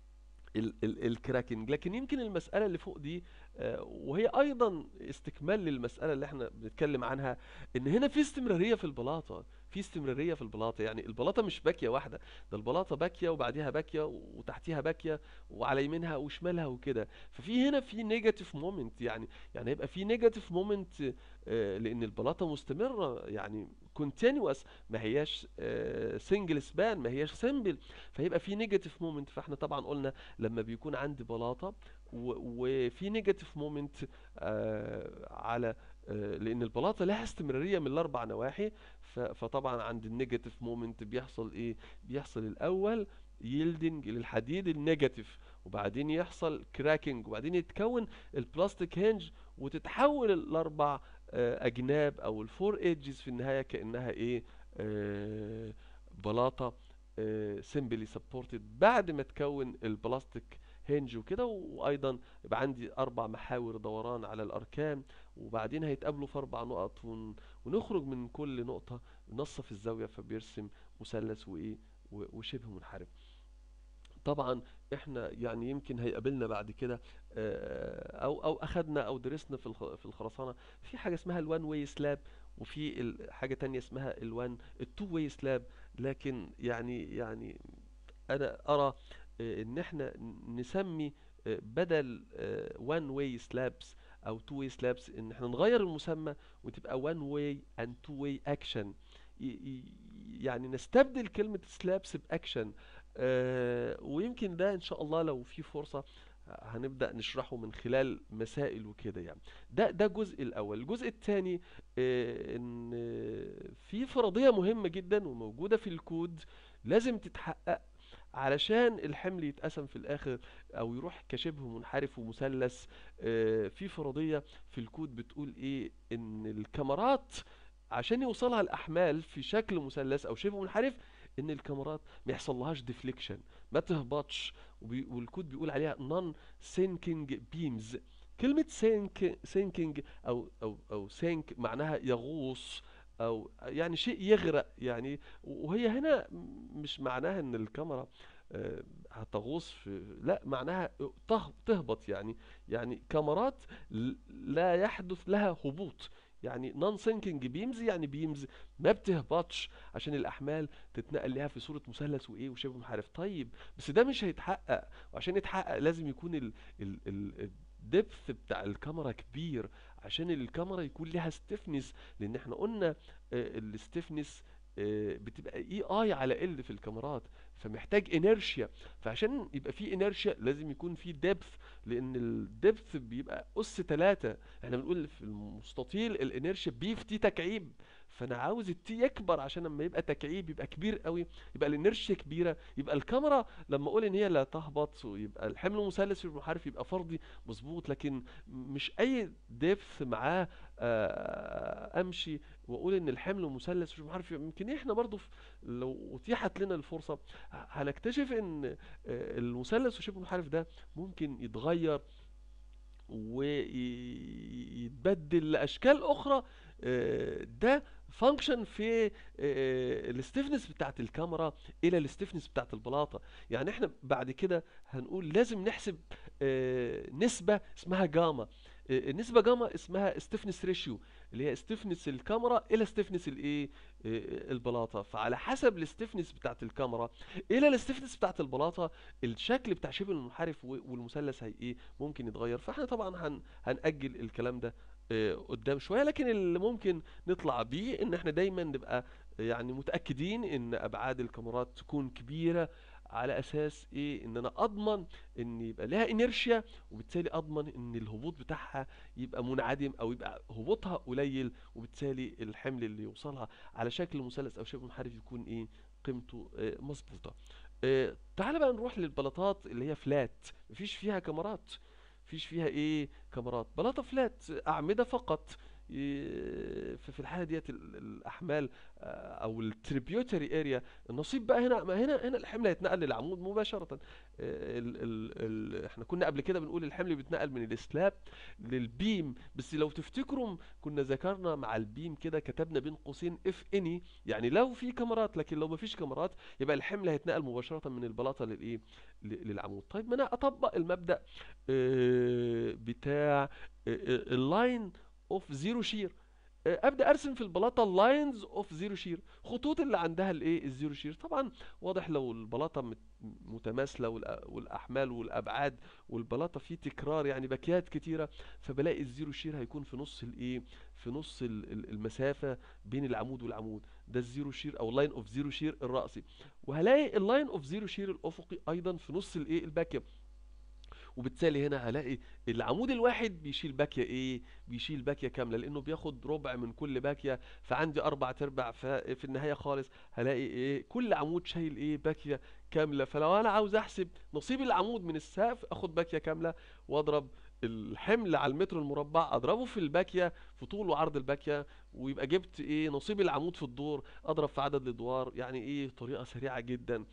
ال ال الكراكنج لكن يمكن المسألة اللي فوق دي آه، وهي أيضا استكمال للمسألة اللي احنا بنتكلم عنها إن هنا في استمرارية في البلاطة في استمرارية في البلاطة يعني البلاطة مش باكية واحدة ده البلاطة باكية وبعديها باكية وتحتيها باكية وعلى يمينها وشمالها وكده ففي هنا في نيجاتيف مومنت يعني يعني هيبقى في نيجاتيف مومنت لأن البلاطة مستمرة يعني كونتينوس ما هياش سنجل سبان ما هياش سمبل فيبقى في نيجاتيف مومنت فاحنا طبعا قلنا لما بيكون عندي بلاطة و- وفي نيجاتيف مومنت على آه، لان البلاطه لها استمراريه من الاربع نواحي ف- فطبعا عند النيجاتيف مومنت بيحصل ايه بيحصل الاول ييلدنج للحديد النيجاتيف وبعدين يحصل كراكنج وبعدين يتكون البلاستيك هنج وتتحول الاربع آه، اجناب او الفور ايدجز في النهايه كانها ايه آه، بلاطه سيمبلي سبورتد بعد ما تكون البلاستيك هنج وكده وايضا يبقى عندي اربع محاور دوران على الاركان وبعدين هيتقابلوا في اربع نقط ون... ونخرج من كل نقطة نصف الزاوية فبيرسم مثلث وايه و- وشبه منحرف طبعا احنا يعني يمكن هيقابلنا بعد كده آه، او او اخدنا او درسنا في الخ- في الخرسانة في حاجة اسمها الوان واي سلاب وفي ال- حاجة تانية اسمها الوان التو واي سلاب لكن يعني يعني انا ارى آه، ان احنا نسمي آه، بدل وان واي سلابس او تو واي سلابس ان احنا نغير المسمى وتبقى وان واي اند تو واي اكشن يعني نستبدل كلمة سلابس باكشن ويمكن ده ان شاء الله لو في فرصة هنبدأ نشرحه من خلال مسائل وكده يعني ده ده الجزء الاول الجزء الثاني ان آه، في فرضية مهمة جدا وموجودة في الكود لازم تتحقق علشان الحمل يتقسم في الاخر او يروح كشبه منحرف ومثلث آه، في فرضية في الكود بتقول ايه ان الكاميرات عشان يوصلها الاحمال في شكل مثلث او شبه منحرف ان الكاميرات ما يحصلهاش ديفليكشن ما تهبطش وبي- والكود بيقول عليها نون سينكينج بيمز كلمة سينك سينكينج او او او سينك معناها يغوص او يعني شيء يغرق يعني وهي هنا مش معناها ان الكاميرا آه، هتغوص في لا معناها ته- تهبط يعني يعني كاميرات ل- لا يحدث لها هبوط يعني نون سينكينج بيمز يعني بيمز ما بتهبطش عشان الاحمال تتنقل لها في صورة مثلث وايه وشبه منحرف طيب بس ده مش هيتحقق وعشان يتحقق لازم يكون ال ال ال الدبث بتاع الكاميرا كبير عشان الكاميرا يكون لها ستيفنس لان احنا قلنا الستيفنس بتبقى اي اي على ال في الكاميرات فمحتاج انيرشيا فعشان يبقى في انيرشيا لازم يكون في دبث لان الدبث بيبقى اس 3 احنا بنقول في المستطيل الانيرشيا بي في تي تكعيب فانا عاوز التي يكبر عشان لما يبقى تكعيب يبقى كبير قوي يبقى الانيرشيا كبيره يبقى الكاميرا لما اقول ان هي لا تهبط ويبقى الحمل مثلث في المنحرف يبقى فردي مظبوط لكن مش اي دبث معاه آه، امشي واقول ان الحمل مثلث مش عارف يمكن احنا برضو في لو اتيحت لنا الفرصه ه- هنكتشف ان آه، المثلث وشبه المنحرف ده ممكن يتغير ويتبدل لاشكال اخرى آه، ده فانكشن في الستيفنس بتاعت الكاميرا الى الستيفنس بتاعت البلاطه يعني احنا بعد كده هنقول لازم نحسب آه، نسبه اسمها جاما آه، النسبه جاما اسمها ستيفنس ريشيو اللي هي ستيفنس الكاميرا الى ستيفنس الايه آه، البلاطه فعلى حسب الستيفنس بتاعت الكاميرا الى الستيفنس بتاعت البلاطه الشكل بتاع شبه المنحرف و- والمثلث هي ايه ممكن يتغير فاحنا طبعا هن هنأجل الكلام ده آه، قدام شويه لكن اللي ممكن نطلع بيه ان احنا دايما نبقى يعني متأكدين ان ابعاد الكاميرات تكون كبيره على اساس ايه ان انا اضمن ان يبقى لها انيرشيا وبالتالي اضمن ان الهبوط بتاعها يبقى منعدم او يبقى هبوطها قليل وبالتالي الحمل اللي يوصلها على شكل مثلث او شبه منحرف يكون ايه قيمته آه، مظبوطه آه، تعال بقى نروح للبلاطات اللي هي فلات مفيش فيها كاميرات مفيش فيها ايه كاميرات بلاطه فلات اعمده فقط إيه، في في الحاله ديت ال- الاحمال آه، او التريبيوتري اريا النصيب بقى هنا ما هنا هنا الحمل هيتنقل للعمود مباشره آه، ال ال ال احنا كنا قبل كده بنقول الحمل بيتنقل من السلاب للبيم بس لو تفتكروا كنا ذكرنا مع البيم كده كتبنا بين قوسين اف اني يعني لو في كاميرات لكن لو ما فيش كاميرات يبقى الحمل هيتنقل مباشره من البلاطه للايه ل- للعمود طيب ما انا اطبق المبدأ آه، بتاع اللاين اوف زيرو شير ابدا ارسم في البلاطه اللاينز اوف زيرو شير خطوط اللي عندها الايه الزيرو شير طبعا واضح لو البلاطه مت- متماثله والأ- والاحمال والابعاد والبلاطه فيه تكرار يعني باكيات كتيره فبلاقي الزيرو شير هيكون في نص الايه في نص ال- ال- المسافه بين العمود والعمود ده الزيرو شير او لاين اوف زيرو شير الرأسي وهلاقي اللاين اوف زيرو شير الافقي ايضا في نص الايه الباكيه وبالتالي هنا هلاقي العمود الواحد بيشيل باكية ايه بيشيل باكية كاملة لانه بياخد ربع من كل باكية فعندي اربع ارباع ففي النهاية خالص هلاقي ايه كل عمود شايل ايه باكية كاملة فلو انا عاوز احسب نصيب العمود من السقف اخد باكية كاملة واضرب الحمل على المتر المربع اضربه في الباكية في طول وعرض الباكية ويبقى جبت ايه نصيب العمود في الدور اضرب في عدد الادوار يعني ايه طريقة سريعة جدا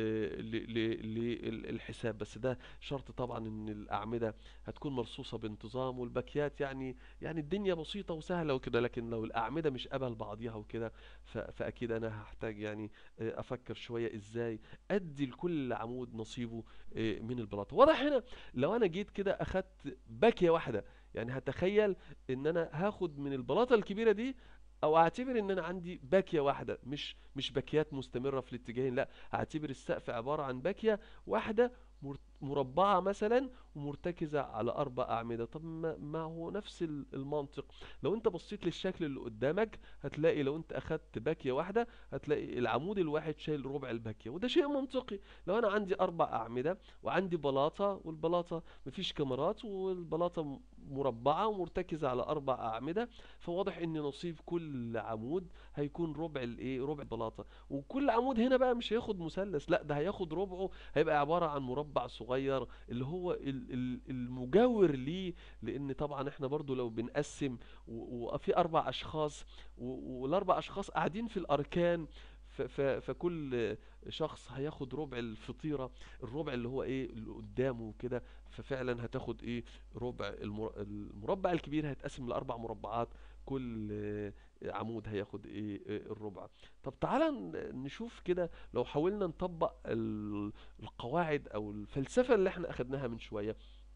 للحساب بس ده شرط طبعا ان الاعمده هتكون مرصوصه بانتظام والباكيات يعني يعني الدنيا بسيطه وسهله وكده لكن لو الاعمده مش قبل بعضيها وكده ف- فاكيد انا هحتاج يعني آه، افكر شويه ازاي ادي لكل عمود نصيبه آه، من البلاطه واضح هنا لو انا جيت كده اخدت باكيه واحده يعني هتخيل ان انا هاخد من البلاطه الكبيره دي او اعتبر ان انا عندي باكيه واحده مش مش باكيات مستمره في الاتجاهين لا هعتبر السقف عباره عن باكيه واحده مر- مربعه مثلا ومرتكزه على اربع اعمده طب ما, ما هو نفس ال- المنطق لو انت بصيت للشكل اللي قدامك هتلاقي لو انت اخدت باكيه واحده هتلاقي العمود الواحد شايل ربع الباكيه وده شيء منطقي لو انا عندي اربع اعمده وعندي بلاطه والبلاطه مفيش كاميرات والبلاطه م- مربعه ومرتكزه على اربع اعمده فواضح ان نصيب كل عمود هيكون ربع الايه ربع البلاطه وكل عمود هنا بقى مش هياخد مثلث لا ده هياخد ربعه هيبقى عباره عن مربع صغير اللي هو ال- ال- المجاور ليه لان طبعا احنا برضو لو بنقسم و- وفي اربع اشخاص و- والاربع اشخاص قاعدين في الاركان ف ف فكل شخص هياخد ربع الفطيرة الربع اللي هو ايه اللي قدامه كده ففعلا هتاخد ايه ربع المر- المربع الكبير هيتقسم لأربع مربعات كل آه، عمود هياخد ايه آه، الربع طب تعالى ن- نشوف كده لو حاولنا نطبق ال- القواعد او الفلسفة اللي احنا اخدناها من شوية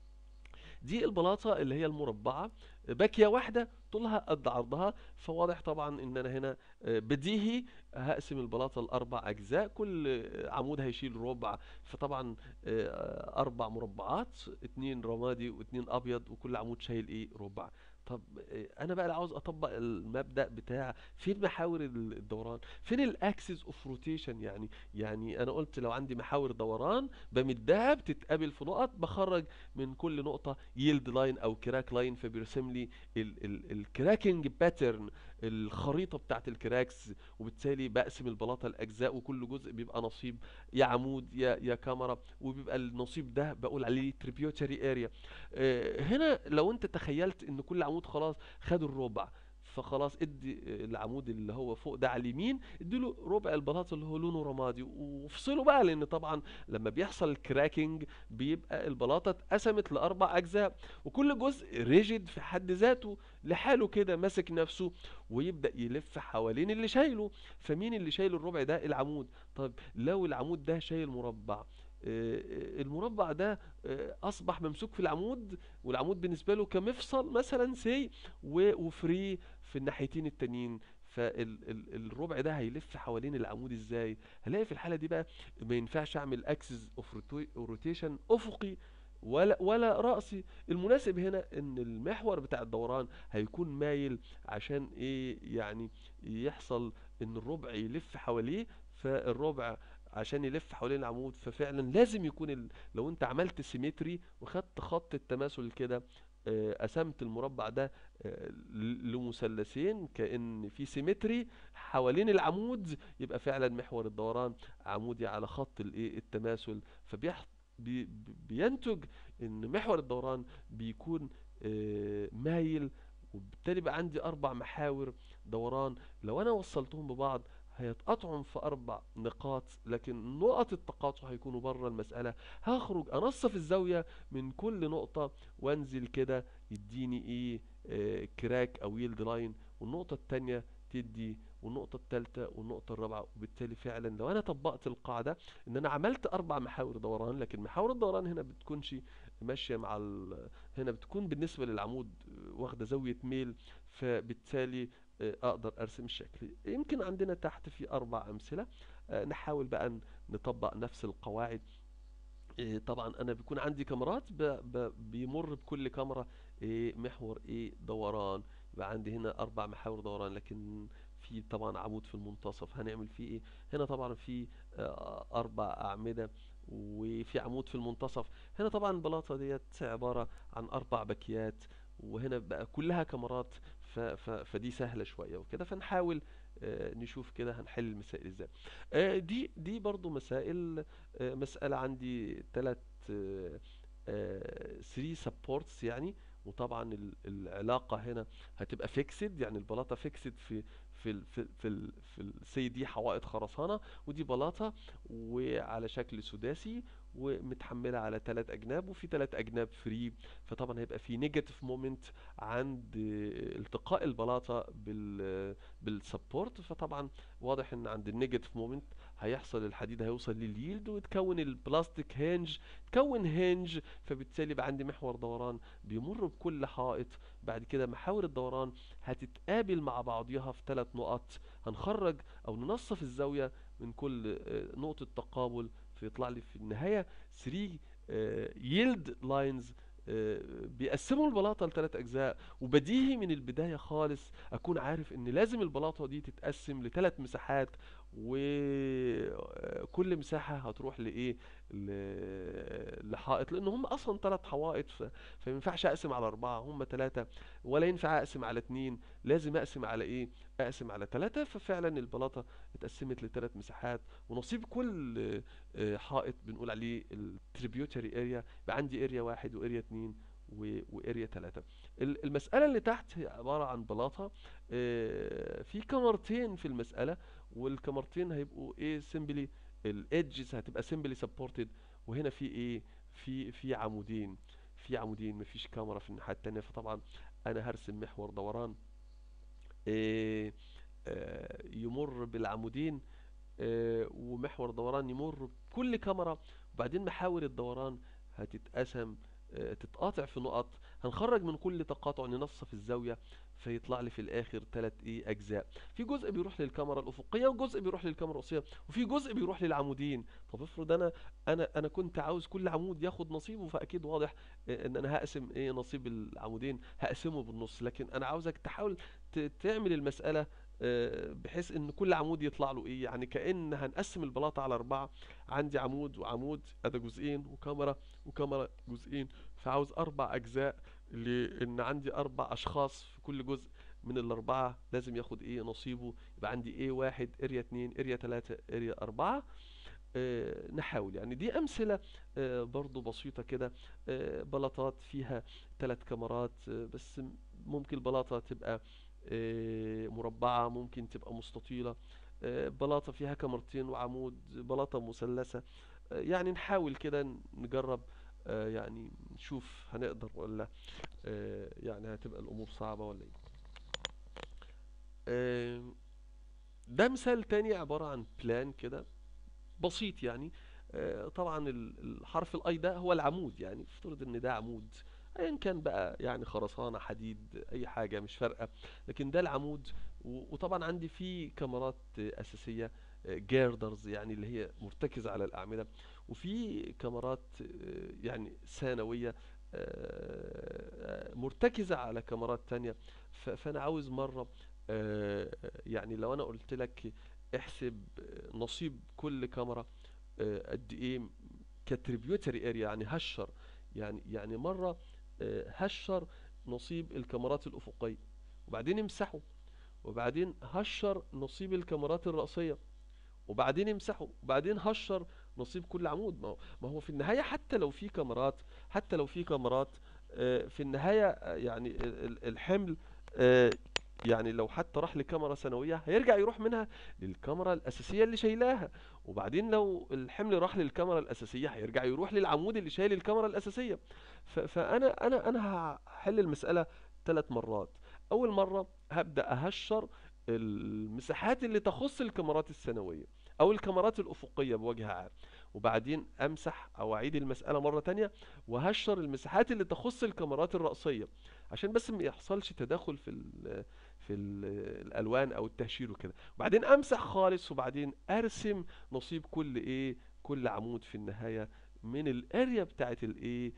دي البلاطة اللي هي المربعة باكية واحدة طولها قد عرضها فواضح طبعا ان انا هنا آه، بديهي هقسم البلاطة لأربع أجزاء كل آه، عمود هيشيل ربع فطبعا آه، أربع مربعات اتنين رمادي واتنين أبيض وكل عمود شايل ايه ربع طب آه، انا بقى اللي عاوز اطبق المبدأ بتاع فين محاور ال- الدوران فين الاكسس اوف روتيشن يعني يعني انا قلت لو عندي محاور دوران بمدها بتتقابل في نقط بخرج من كل نقطة ييلد لاين او كراك لاين فبيرسم لي الكراكنج باترن الخريطة بتاعت الكراكس وبالتالي بقسم البلاطة لأجزاء وكل جزء بيبقى نصيب يا عمود يا يا كاميرا وبيبقى النصيب ده بقول عليه tributary اريا هنا لو انت تخيلت ان كل عمود خلاص خد الربع فخلاص ادي آه، العمود اللي هو فوق ده على اليمين اديله ربع البلاط اللي هو لونه رمادي وافصله بقى لان طبعا لما بيحصل الكراكنج بيبقى البلاطه اتقسمت لاربع اجزاء وكل جزء ريجيد في حد ذاته لحاله كده ماسك نفسه ويبدا يلف حوالين اللي شايله فمين اللي شايل الربع ده العمود طب لو العمود ده شايل مربع آه، آه، المربع ده آه، اصبح ممسوك في العمود والعمود بالنسبه له كمفصل مثلا سي وفري في الناحيتين التانيين فالربع ده هيلف حوالين العمود ازاي هلاقي في الحاله دي بقى ما ينفعش اعمل اكسس اوف روتيشن افقي ولا ولا رأسي المناسب هنا ان المحور بتاع الدوران هيكون مايل عشان ايه يعني يحصل ان الربع يلف حواليه فالربع عشان يلف حوالين العمود ففعلا لازم يكون ال... لو انت عملت سيمتري وخدت خط التماثل كده آه، قسمت المربع ده آه، ل- لمثلثين كأن في سيمتري حوالين العمود يبقى فعلا محور الدوران عمودي على خط الايه التماثل فبيح بي بي- بينتج ان محور الدوران بيكون آه، مايل وبالتالي بقى عندي اربع محاور دوران لو انا وصلتهم ببعض هيتقطعوا في اربع نقاط لكن نقط التقاطع هيكونوا بره المسألة هخرج انصف الزاوية من كل نقطة وانزل كده يديني ايه آه كراك او يلد لاين والنقطة التانية تدي والنقطة التالتة والنقطة الرابعة وبالتالي فعلا لو انا طبقت القاعدة ان انا عملت اربع محاور دوران لكن محاور الدوران هنا بتكونش ماشية مع ال... هنا بتكون بالنسبة للعمود واخدة زاوية ميل فبالتالي آه، اقدر ارسم الشكل يمكن عندنا تحت في اربع امثلة آه، نحاول بقى ن- نطبق نفس القواعد إيه طبعا انا بيكون عندي كاميرات ب... ب... بيمر بكل كاميرا إيه محور ايه دوران يبقى عندي هنا اربع محاور دوران لكن في طبعا عمود في المنتصف هنعمل فيه ايه هنا طبعا في آه، اربع اعمدة وفي عمود في المنتصف هنا طبعا البلاطة ديت عبارة عن اربع باكيات وهنا بقى كلها كاميرات ف... ف... فدي سهلة شوية وكده فنحاول آه، نشوف كده هنحل المسائل ازاي آه، دي دي برضو مسائل آه، مسألة عندي تلات 3 سبورتس يعني وطبعا ال- العلاقة هنا هتبقى فيكسد يعني البلاطة فيكسد في في ال في ال في ال في السي دي حوائط خرسانة ودي بلاطة وعلى شكل سداسي ومتحملة على ثلاث أجناب وفي ثلاث أجناب فري فطبعا هيبقى في نيجاتيف مومنت عند آه، التقاء البلاطة بال بالسبورت فطبعا واضح ان عند النيجاتيف مومنت هيحصل الحديد هيوصل لليلد وتكون البلاستيك هنج تكون هنج فبالتالي بقى عندي محور دوران بيمر بكل حائط بعد كده محاور الدوران هتتقابل مع بعضيها في ثلاث نقط هنخرج او ننصف الزاوية من كل آه، نقطة تقابل فيطلع لي في النهاية 3 ييلد لاينز بيقسموا البلاطة لثلاث أجزاء وبديهي من البداية خالص أكون عارف إن لازم البلاطة دي تتقسم لثلاث مساحات وكل مساحة هتروح لإيه ل- لحائط لأن هم أصلا ثلاث حوائط ف... فما ينفعش أقسم على أربعة هم ثلاثة ولا ينفع أقسم على اتنين لازم أقسم على إيه أقسم على ثلاثة ففعلا البلاطة اتقسمت لثلاث مساحات ونصيب كل آه، حائط بنقول عليه التريبيوتري اريا يبقى عندي اريا واحد واريا اتنين و- واريا تلاتة ال- المسألة اللي تحت هي عبارة عن بلاطة آه، في كاميرتين في المسألة والكاميرتين هيبقوا ايه سيمبلي الايدجز هتبقى سيمبلي سبورتد وهنا في ايه في في عمودين في عمودين مفيش كاميرا في الناحيه التانيه فطبعا انا هرسم محور دوران إيه آه، يمر بالعمودين آه، ومحور دوران يمر بكل كاميرا وبعدين محاور الدوران هتتقسم آه، تتقاطع في نقط هنخرج من كل تقاطع ننصف الزاوية فيطلع لي في الاخر ثلاث ايه اجزاء في جزء بيروح للكاميرا الافقيه وجزء بيروح للكاميرا الرأسية وفي جزء بيروح للعمودين طب افرض انا انا انا كنت عاوز كل عمود ياخد نصيبه فاكيد واضح آه، ان انا هقسم ايه نصيب العمودين هقسمه بالنص لكن انا عاوزك تحاول ت- تعمل المسألة آه، بحيث ان كل عمود يطلع له ايه يعني كأن هنقسم البلاطة على اربعة عندي عمود وعمود ادي جزئين وكاميرا وكاميرا جزئين فعاوز اربع اجزاء لان عندي اربع اشخاص في كل جزء من الاربعة لازم ياخد ايه نصيبه يبقى عندي ايه واحد اريا اتنين اريا تلاتة اريا اربعة آه، نحاول يعني دي امثلة آه، برضو بسيطة كده آه، بلاطات فيها ثلاث كاميرات آه، بس ممكن البلاطة تبقى آه، مربعة ممكن تبقى مستطيلة آه، بلاطة فيها كاميرتين وعمود بلاطة مثلثة آه، يعني نحاول كده نجرب آه، يعني نشوف هنقدر ولا آه، يعني هتبقى الأمور صعبة ولا ايه آه، ده مثال تاني عبارة عن بلان كده بسيط يعني آه، طبعا ال- الحرف الاي ده هو العمود يعني افترض ان ده عمود ايا كان بقى يعني خرسانة حديد اي حاجة مش فارقة لكن ده العمود و- وطبعا عندي فيه كاميرات آه، اساسية جيردرز يعني اللي هي مرتكزة على الأعمدة وفي كاميرات آه، يعني ثانوية آه، مرتكزة على كاميرات تانية ف- فأنا عاوز مرة آه، يعني لو أنا قلت لك احسب آه، نصيب كل كاميرا آه، قد ايه كتريبيوتري اريا يعني هشر يعني يعني مرة آه، هشر نصيب الكاميرات الأفقية وبعدين امسحه وبعدين هشر نصيب الكاميرات الرأسية وبعدين امسحه وبعدين هشر نصيب كل عمود ما هو ما هو في النهاية حتى لو في كاميرات حتى لو في كاميرات آه، في النهاية آه، يعني ال- ال- الحمل آه، يعني لو حتى راح لكاميرا ثانوية هيرجع يروح منها للكاميرا الأساسية اللي شايلاها وبعدين لو الحمل راح للكاميرا الأساسية هيرجع يروح للعمود اللي شايل الكاميرا الأساسية ف- فأنا أنا أنا هحل المسألة ثلاث مرات أول مرة هبدأ أهشر المساحات اللي تخص الكاميرات الثانوية او الكاميرات الافقية بوجه عام وبعدين امسح او اعيد المسألة مرة تانية وهشر المساحات اللي تخص الكاميرات الرأسية عشان بس ما يحصلش تداخل في ال في ال الالوان او التهشير وكده وبعدين امسح خالص وبعدين ارسم نصيب كل ايه كل عمود في النهاية من الاريا بتاعت الايه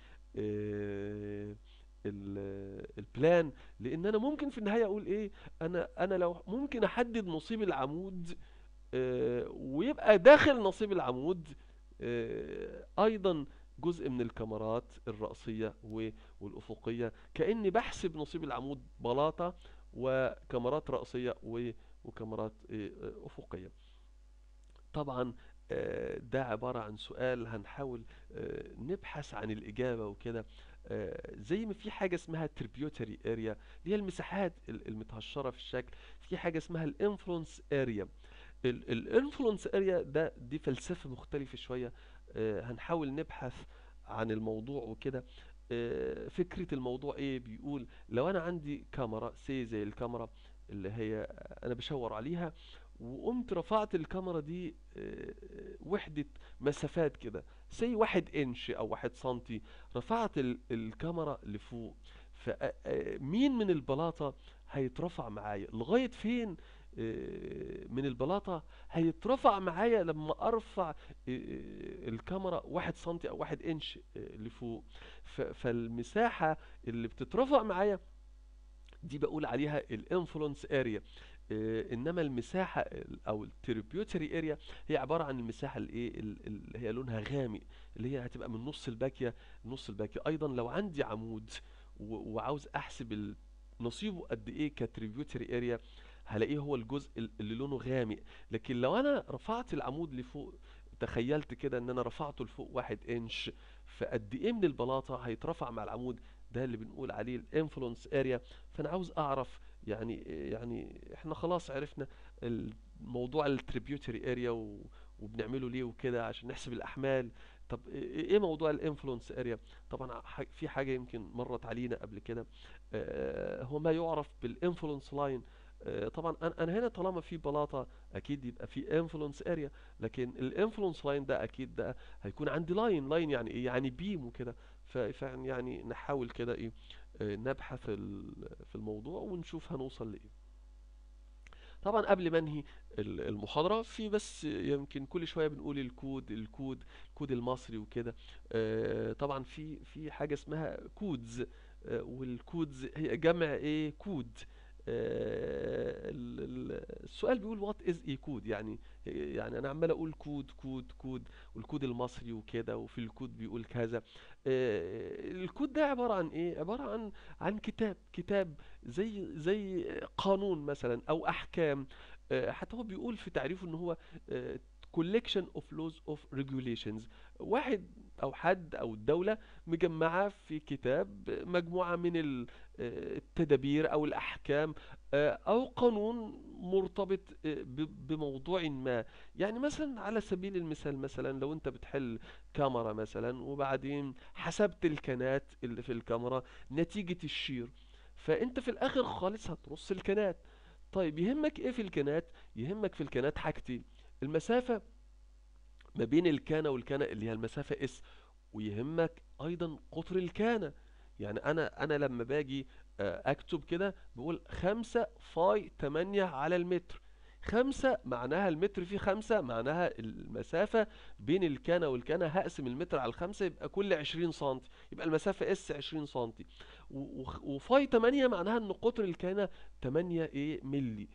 آه، ال- البلان لان انا ممكن في النهاية اقول ايه انا انا لو ممكن احدد نصيب العمود آه، ويبقى داخل نصيب العمود آه، ايضا جزء من الكاميرات الرأسية و- والأفقية كأني بحسب نصيب العمود بلاطة وكاميرات رأسية و- وكاميرات آه، آه، أفقية طبعا آه، ده عبارة عن سؤال هنحاول آه، نبحث عن الإجابة وكده آه، زي ما في حاجة اسمها tributary area اللي هي المساحات ال- المتهشرة في الشكل في حاجة اسمها الانفلونس اريا الانفلونس اريا ده دي فلسفة مختلفة شوية آه، هنحاول نبحث عن الموضوع وكده آه، فكرة الموضوع ايه بيقول لو انا عندي كاميرا سي زي الكاميرا اللي هي انا بشاور عليها وقمت رفعت الكاميرا دي آه، وحدة مسافات كده سي واحد انش او واحد سنتي رفعت ال- الكاميرا لفوق فمين من البلاطة هيترفع معايا لغاية فين آه، من البلاطة هيترفع معايا لما ارفع آه، الكاميرا واحد سنتي او واحد انش آه، لفوق ف- فالمساحة اللي بتترفع معايا دي بقول عليها الانفلونس اريا انما المساحه ال- او التريبيوتري اريا هي عباره عن المساحه الايه ال- اللي هي لونها غامق اللي هي هتبقى من نص الباكيه لنص الباكيه ايضا لو عندي عمود و- وعاوز احسب ال- نصيبه قد ايه كتريبيوتري اريا هلاقيه هو الجزء ال- اللي لونه غامق لكن لو انا رفعت العمود لفوق تخيلت كده ان انا رفعته لفوق واحد انش فقد ايه من البلاطه هيترفع مع العمود ده اللي بنقول عليه الانفلونس اريا فانا عاوز اعرف يعني يعني احنا خلاص عرفنا ال موضوع التريبيوتري اريا وبنعمله ليه وكده عشان نحسب الاحمال طب ايه إيه موضوع الانفلونس اريا طبعا ح- في حاجه يمكن مرت علينا قبل كده آه، هو ما يعرف بالانفلونس لاين طبعا انا أنا هنا طالما في بلاطه اكيد يبقى في انفلونس اريا لكن الانفلونس لاين ده اكيد ده هيكون عندي لاين لاين يعني ايه يعني بيم وكده ف- فيعني يعني نحاول كده ايه آه، نبحث ال- في الموضوع ونشوف هنوصل لايه طبعا قبل ما انهي ال- المحاضرة في بس يمكن كل شوية بنقول الكود الكود الكود المصري وكده آه، طبعا في في حاجة اسمها كودز آه، والكودز هي جمع ايه كود آه، ال- ال- السؤال بيقول وات از ايه كود يعني يعني انا عمال اقول كود كود كود والكود المصري وكده وفي الكود بيقول كذا آه، الكود ده عبارة عن ايه عبارة عن عن كتاب كتاب زي زي قانون مثلا او احكام آه، حتى هو بيقول في تعريفه ان هو آه، collection of laws of regulations واحد او حد او الدولة مجمعة في كتاب مجموعة من ال- آه، التدابير او الاحكام آه، او قانون مرتبط آه، ب- بموضوع ما يعني مثلا على سبيل المثال مثلا لو انت بتحل كاميرا مثلا وبعدين حسبت الكنات اللي في الكاميرا نتيجة الشير فانت في الاخر خالص هترص الكنات طيب يهمك ايه في الكنات يهمك في الكنات حاجتين المسافة ما بين الكانة والكانة اللي هي المسافة اس ويهمك ايضا قطر الكانة يعني انا انا لما باجي آه، اكتب كده بقول خمسة فاي تمانية على المتر خمسة معناها المتر فيه خمسة معناها المسافة بين الكانة والكانة هقسم المتر على الخمسة يبقى كل عشرين سنتي يبقى المسافة اس عشرين سنتي و- وخ- وفاي تمانية معناها ان قطر الكانة تمانية ايه ملي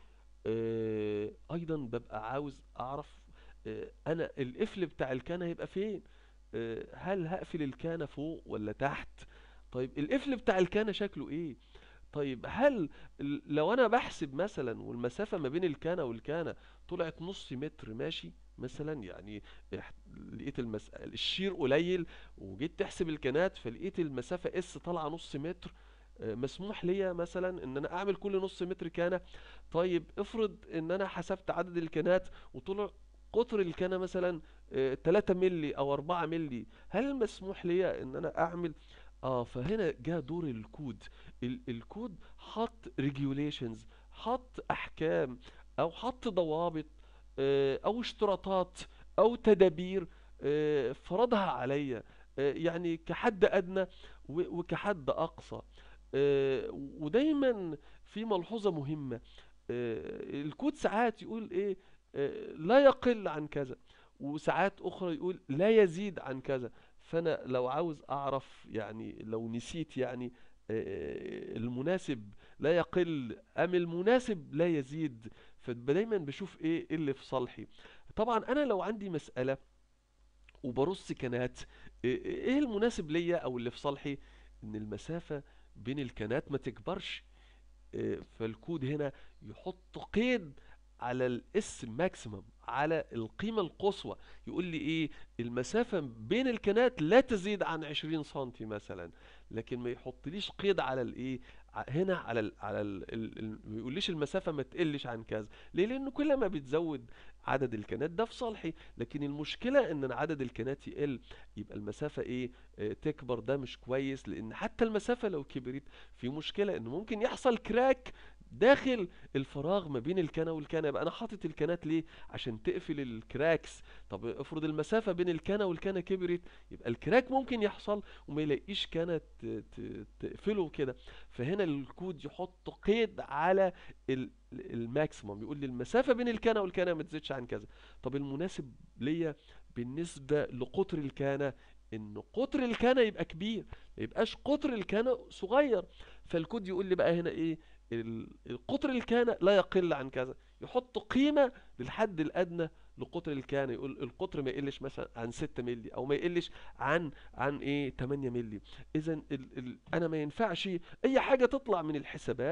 آه ايضا ببقى عاوز اعرف آه انا القفل بتاع الكانة هيبقى فين آه هل هقفل الكانة فوق ولا تحت طيب القفل بتاع الكانة شكله ايه طيب هل ال- لو انا بحسب مثلا والمسافة ما بين الكانة والكانة طلعت نص متر ماشي مثلا يعني اح- لقيت المس... الشير قليل وجيت تحسب الكانات فلقيت المسافة اس طالعة نص متر آه، مسموح ليا مثلا ان انا اعمل كل نص متر كانة طيب افرض ان انا حسبت عدد الكانات وطلع قطر الكانة مثلا آه، 3 ملي او 4 ملي هل مسموح ليا ان انا اعمل اه فهنا جاء دور الكود ال الكود حط regulations حط احكام او حط ضوابط آه، او اشتراطات او تدابير آه، فرضها عليا آه، يعني كحد ادنى و- وكحد اقصى آه، ودايما في ملحوظة مهمة آه، الكود ساعات يقول ايه آه، لا يقل عن كذا وساعات اخرى يقول لا يزيد عن كذا فانا لو عاوز اعرف يعني لو نسيت يعني آه، المناسب لا يقل ام المناسب لا يزيد فدايما بشوف ايه اللي في صالحي طبعا انا لو عندي مسألة وبرص كنات ايه إيه المناسب ليا او اللي في صالحي ان المسافة بين الكنات ما تكبرش إيه، فالكود هنا يحط قيد على الاس ماكسيمم على القيمة القصوى يقول لي ايه المسافة بين الكنات لا تزيد عن 20 سنتي مثلا لكن ما يحطليش قيد على الايه ع- هنا على ال على ال ال ال- ما يقوليش المسافة ما تقلش عن كذا ليه لان كل ما بتزود عدد الكنات ده في صالحي لكن المشكلة ان عدد الكنات يقل يبقى المسافة ايه آه، تكبر ده مش كويس لان حتى المسافة لو كبرت في مشكلة ان ممكن يحصل كراك داخل الفراغ ما بين الكنة والكنة يبقى انا حاطط الكنات ليه عشان تقفل الكراكس طب افرض المسافة بين الكنة والكنة كبرت يبقى الكراك ممكن يحصل وما يلاقيش كنة ت- ت- تقفله كده فهنا الكود يحط قيد على ال- الماكسيمم يقول لي المسافة بين الكنة والكنة ما تزيدش عن كذا طب المناسب ليا بالنسبة لقطر الكنة ان قطر الكنة يبقى كبير ما يبقاش قطر الكنة صغير فالكود يقول لي بقى هنا ايه ال- القطر الكان لا يقل عن كذا يحط قيمة للحد الأدنى لقطر الكان يقول القطر ما يقلش مثلا عن 6 ملي أو ما يقلش عن عن إيه 8 ملي إذا ال ال أنا ما ينفعش أي حاجة تطلع من الحسابات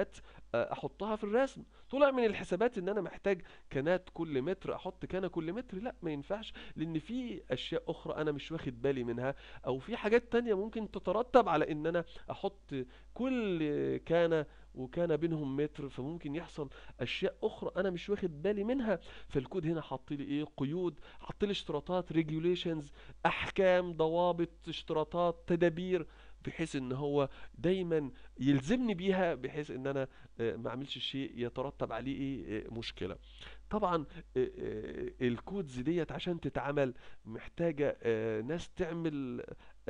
آه، احطها في الرسم طلع من الحسابات ان انا محتاج كانات كل متر احط كانه كل متر لا ما ينفعش لان في اشياء اخرى انا مش واخد بالي منها او في حاجات تانية ممكن تترتب على ان انا احط كل كانه وكان بينهم متر فممكن يحصل اشياء اخرى انا مش واخد بالي منها فالكود هنا حط لي ايه قيود حط لي اشتراطات ريجوليشنز احكام ضوابط اشتراطات تدابير بحيث ان هو دايما يلزمني بيها بحيث ان انا آه، ما اعملش شيء يترتب عليه ايه آه، مشكلة طبعا آه، آه، الكودز ديت عشان تتعمل محتاجة آه، ناس تعمل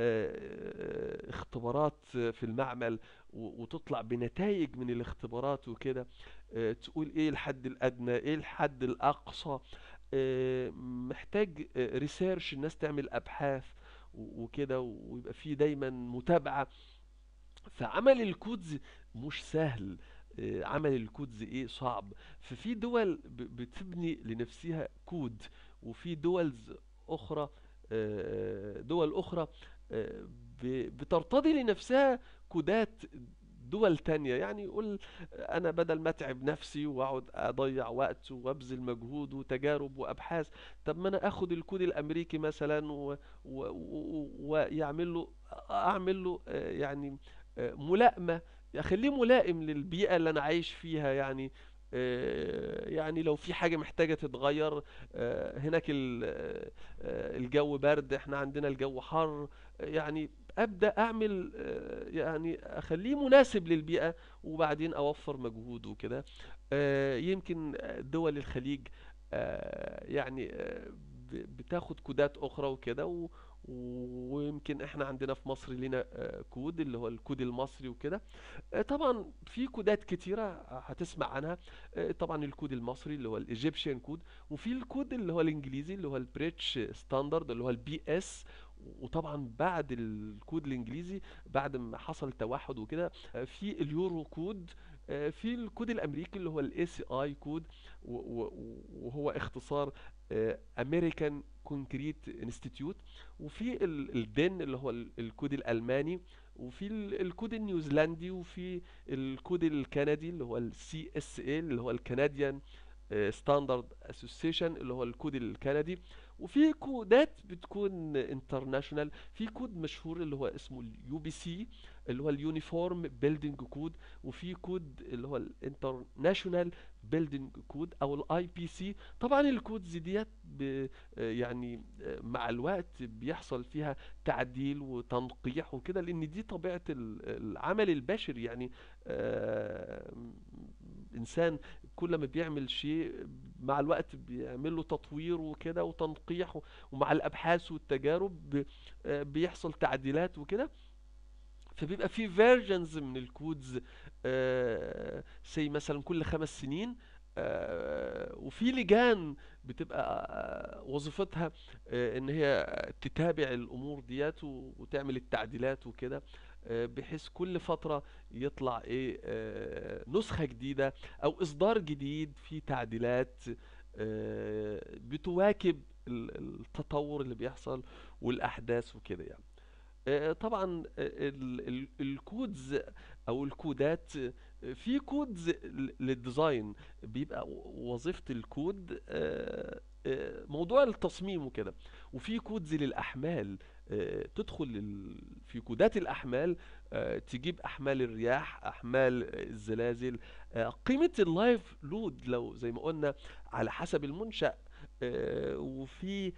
آه، اختبارات في المعمل و- وتطلع بنتائج من الاختبارات وكده آه، تقول ايه الحد الادنى ايه الحد الاقصى آه، محتاج ريسيرش الناس تعمل ابحاث و- وكده ويبقى في دايما متابعة فعمل الكودز مش سهل آه، عمل الكودز ايه صعب ففي دول ب- بتبني لنفسها كود وفي دول اخرى آه، دول اخرى آه، ب- بترتضي لنفسها كودات دول تانية يعني يقول انا بدل ما اتعب نفسي واقعد اضيع وقت وابذل مجهود وتجارب وابحاث طب ما انا اخد الكود الامريكي مثلا و- و- و- ويعمل له اعمل له آه، يعني آه، ملائمة اخليه ملائم للبيئة اللي انا عايش فيها يعني آه، يعني لو في حاجة محتاجة تتغير آه، هناك ال- آه، الجو برد احنا عندنا الجو حر يعني ابدا اعمل آه، يعني اخليه مناسب للبيئة وبعدين اوفر مجهود وكده آه، يمكن دول الخليج آه، يعني آه، ب- بتاخد كودات اخرى وكده و- ويمكن احنا عندنا في مصر لنا آه، كود اللي هو الكود المصري وكده آه، طبعا في كودات كتيرة هتسمع عنها آه، طبعا الكود المصري اللي هو الايجيبشن كود وفي الكود اللي هو الانجليزي اللي هو البريتش ستاندرد اللي هو البي اس وطبعا بعد الكود الانجليزي بعد ما حصل توحد وكده آه، في اليورو كود آه، في الكود الامريكي اللي هو الاي سي اي كود و- و- وهو اختصار امريكان كونكريت انستيتيوت وفي ال- الدن اللي هو ال- الكود الالماني وفي ال- الكود النيوزيلندي وفي الكود الكندي اللي هو السي اس اي اللي هو الكنديان ستاندرد اسوسيشن اللي هو الكود الكندي وفي كودات بتكون انترناشونال في كود مشهور اللي هو اسمه اليو بي سي اللي هو اليونيفورم بيلدينج كود وفي كود اللي هو الانترناشونال بيلدينج كود او الاي بي سي طبعا الكودز ديت ب- يعني مع الوقت بيحصل فيها تعديل وتنقيح وكده لان دي طبيعة ال- العمل البشري يعني آه، انسان كل ما بيعمل شيء مع الوقت بيعمل له تطوير وكده وتنقيح و- ومع الابحاث والتجارب ب- آه، بيحصل تعديلات وكده فبيبقى في فيرجنز من الكودز سي مثلا كل خمس سنين آه، وفي لجان بتبقى آه، وظيفتها آه، ان هي تتابع الامور ديات و- وتعمل التعديلات وكده آه، بحيث كل فترة يطلع ايه آه، نسخة جديدة او اصدار جديد فيه تعديلات آه، بتواكب ال- التطور اللي بيحصل والاحداث وكده يعني آه، طبعا ال- ال- الكودز او الكودات آه، في كودز ل- للديزاين بيبقى و- وظيفة الكود آه، آه، موضوع التصميم وكده وفي كودز للأحمال آه، تدخل ال- في كودات الأحمال آه، تجيب أحمال الرياح أحمال الزلازل آه، قيمة اللايف لود لو زي ما قلنا على حسب المنشأ آه، وفي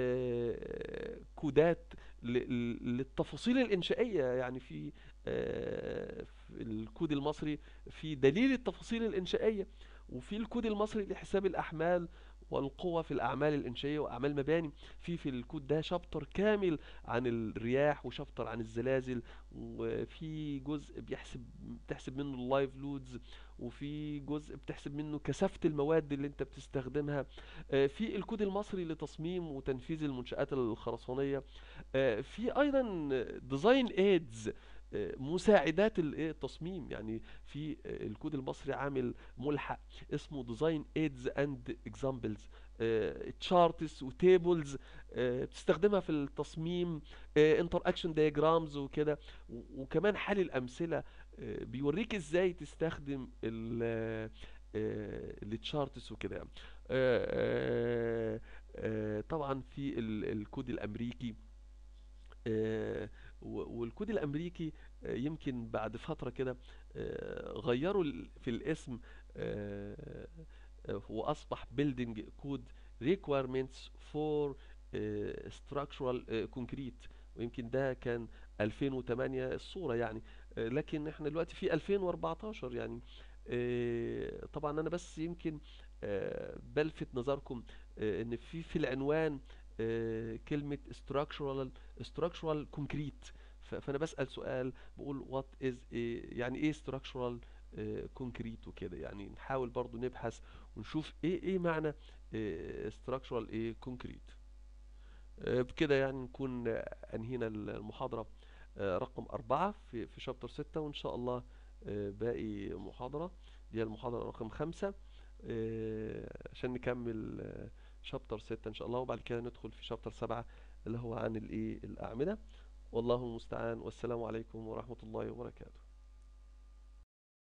آه، كودات ل- ل- للتفاصيل الإنشائية يعني في آه، في الكود المصري في دليل التفاصيل الإنشائية وفي الكود المصري لحساب الأحمال والقوة في الأعمال الإنشائية وأعمال المباني في في الكود ده شابتر كامل عن الرياح وشابتر عن الزلازل وفي جزء بيحسب بتحسب منه اللايف لودز وفي جزء بتحسب منه كثافة المواد اللي انت بتستخدمها آه، في الكود المصري لتصميم وتنفيذ المنشآت الخرسانية آه، في ايضا ديزاين ايدز مساعدات الايه التصميم يعني في آه، الكود المصري عامل ملحق اسمه ديزاين ايدز اند اكزامبلز تشارتس وتيبلز بتستخدمها في التصميم انتر اكشن دايجرامز وكده و- وكمان حل الامثله آه، بيوريك ازاي تستخدم ال التشارتس وكده يعني. آه، آه، آه، طبعا في ال- الكود الامريكي آه، و- والكود الامريكي آه، يمكن بعد فتره كده آه، غيروا ال- في الاسم آه، آه، واصبح building code requirements for آه، structural آه، concrete ويمكن ده كان 2008 الصورة يعني آه، لكن احنا دلوقتي في 2014 يعني آه، طبعا انا بس يمكن آه، بلفت نظركم آه، ان في في العنوان آه، كلمة structural structural concrete ف- فانا بسأل سؤال بقول what is إيه يعني ايه structural آه، concrete وكده يعني نحاول برضو نبحث ونشوف ايه ايه معنى آه، structural ايه concrete آه، بكده يعني نكون آه، انهينا المحاضرة آه، رقم أربعة في في شابتر ستة وإن شاء الله آه، باقي محاضرة دي المحاضرة رقم خمسة آه، عشان نكمل شابتر ستة إن شاء الله وبعد كده ندخل في شابتر سبعة اللي هو عن الإيه الأعمدة والله المستعان والسلام عليكم ورحمة الله وبركاته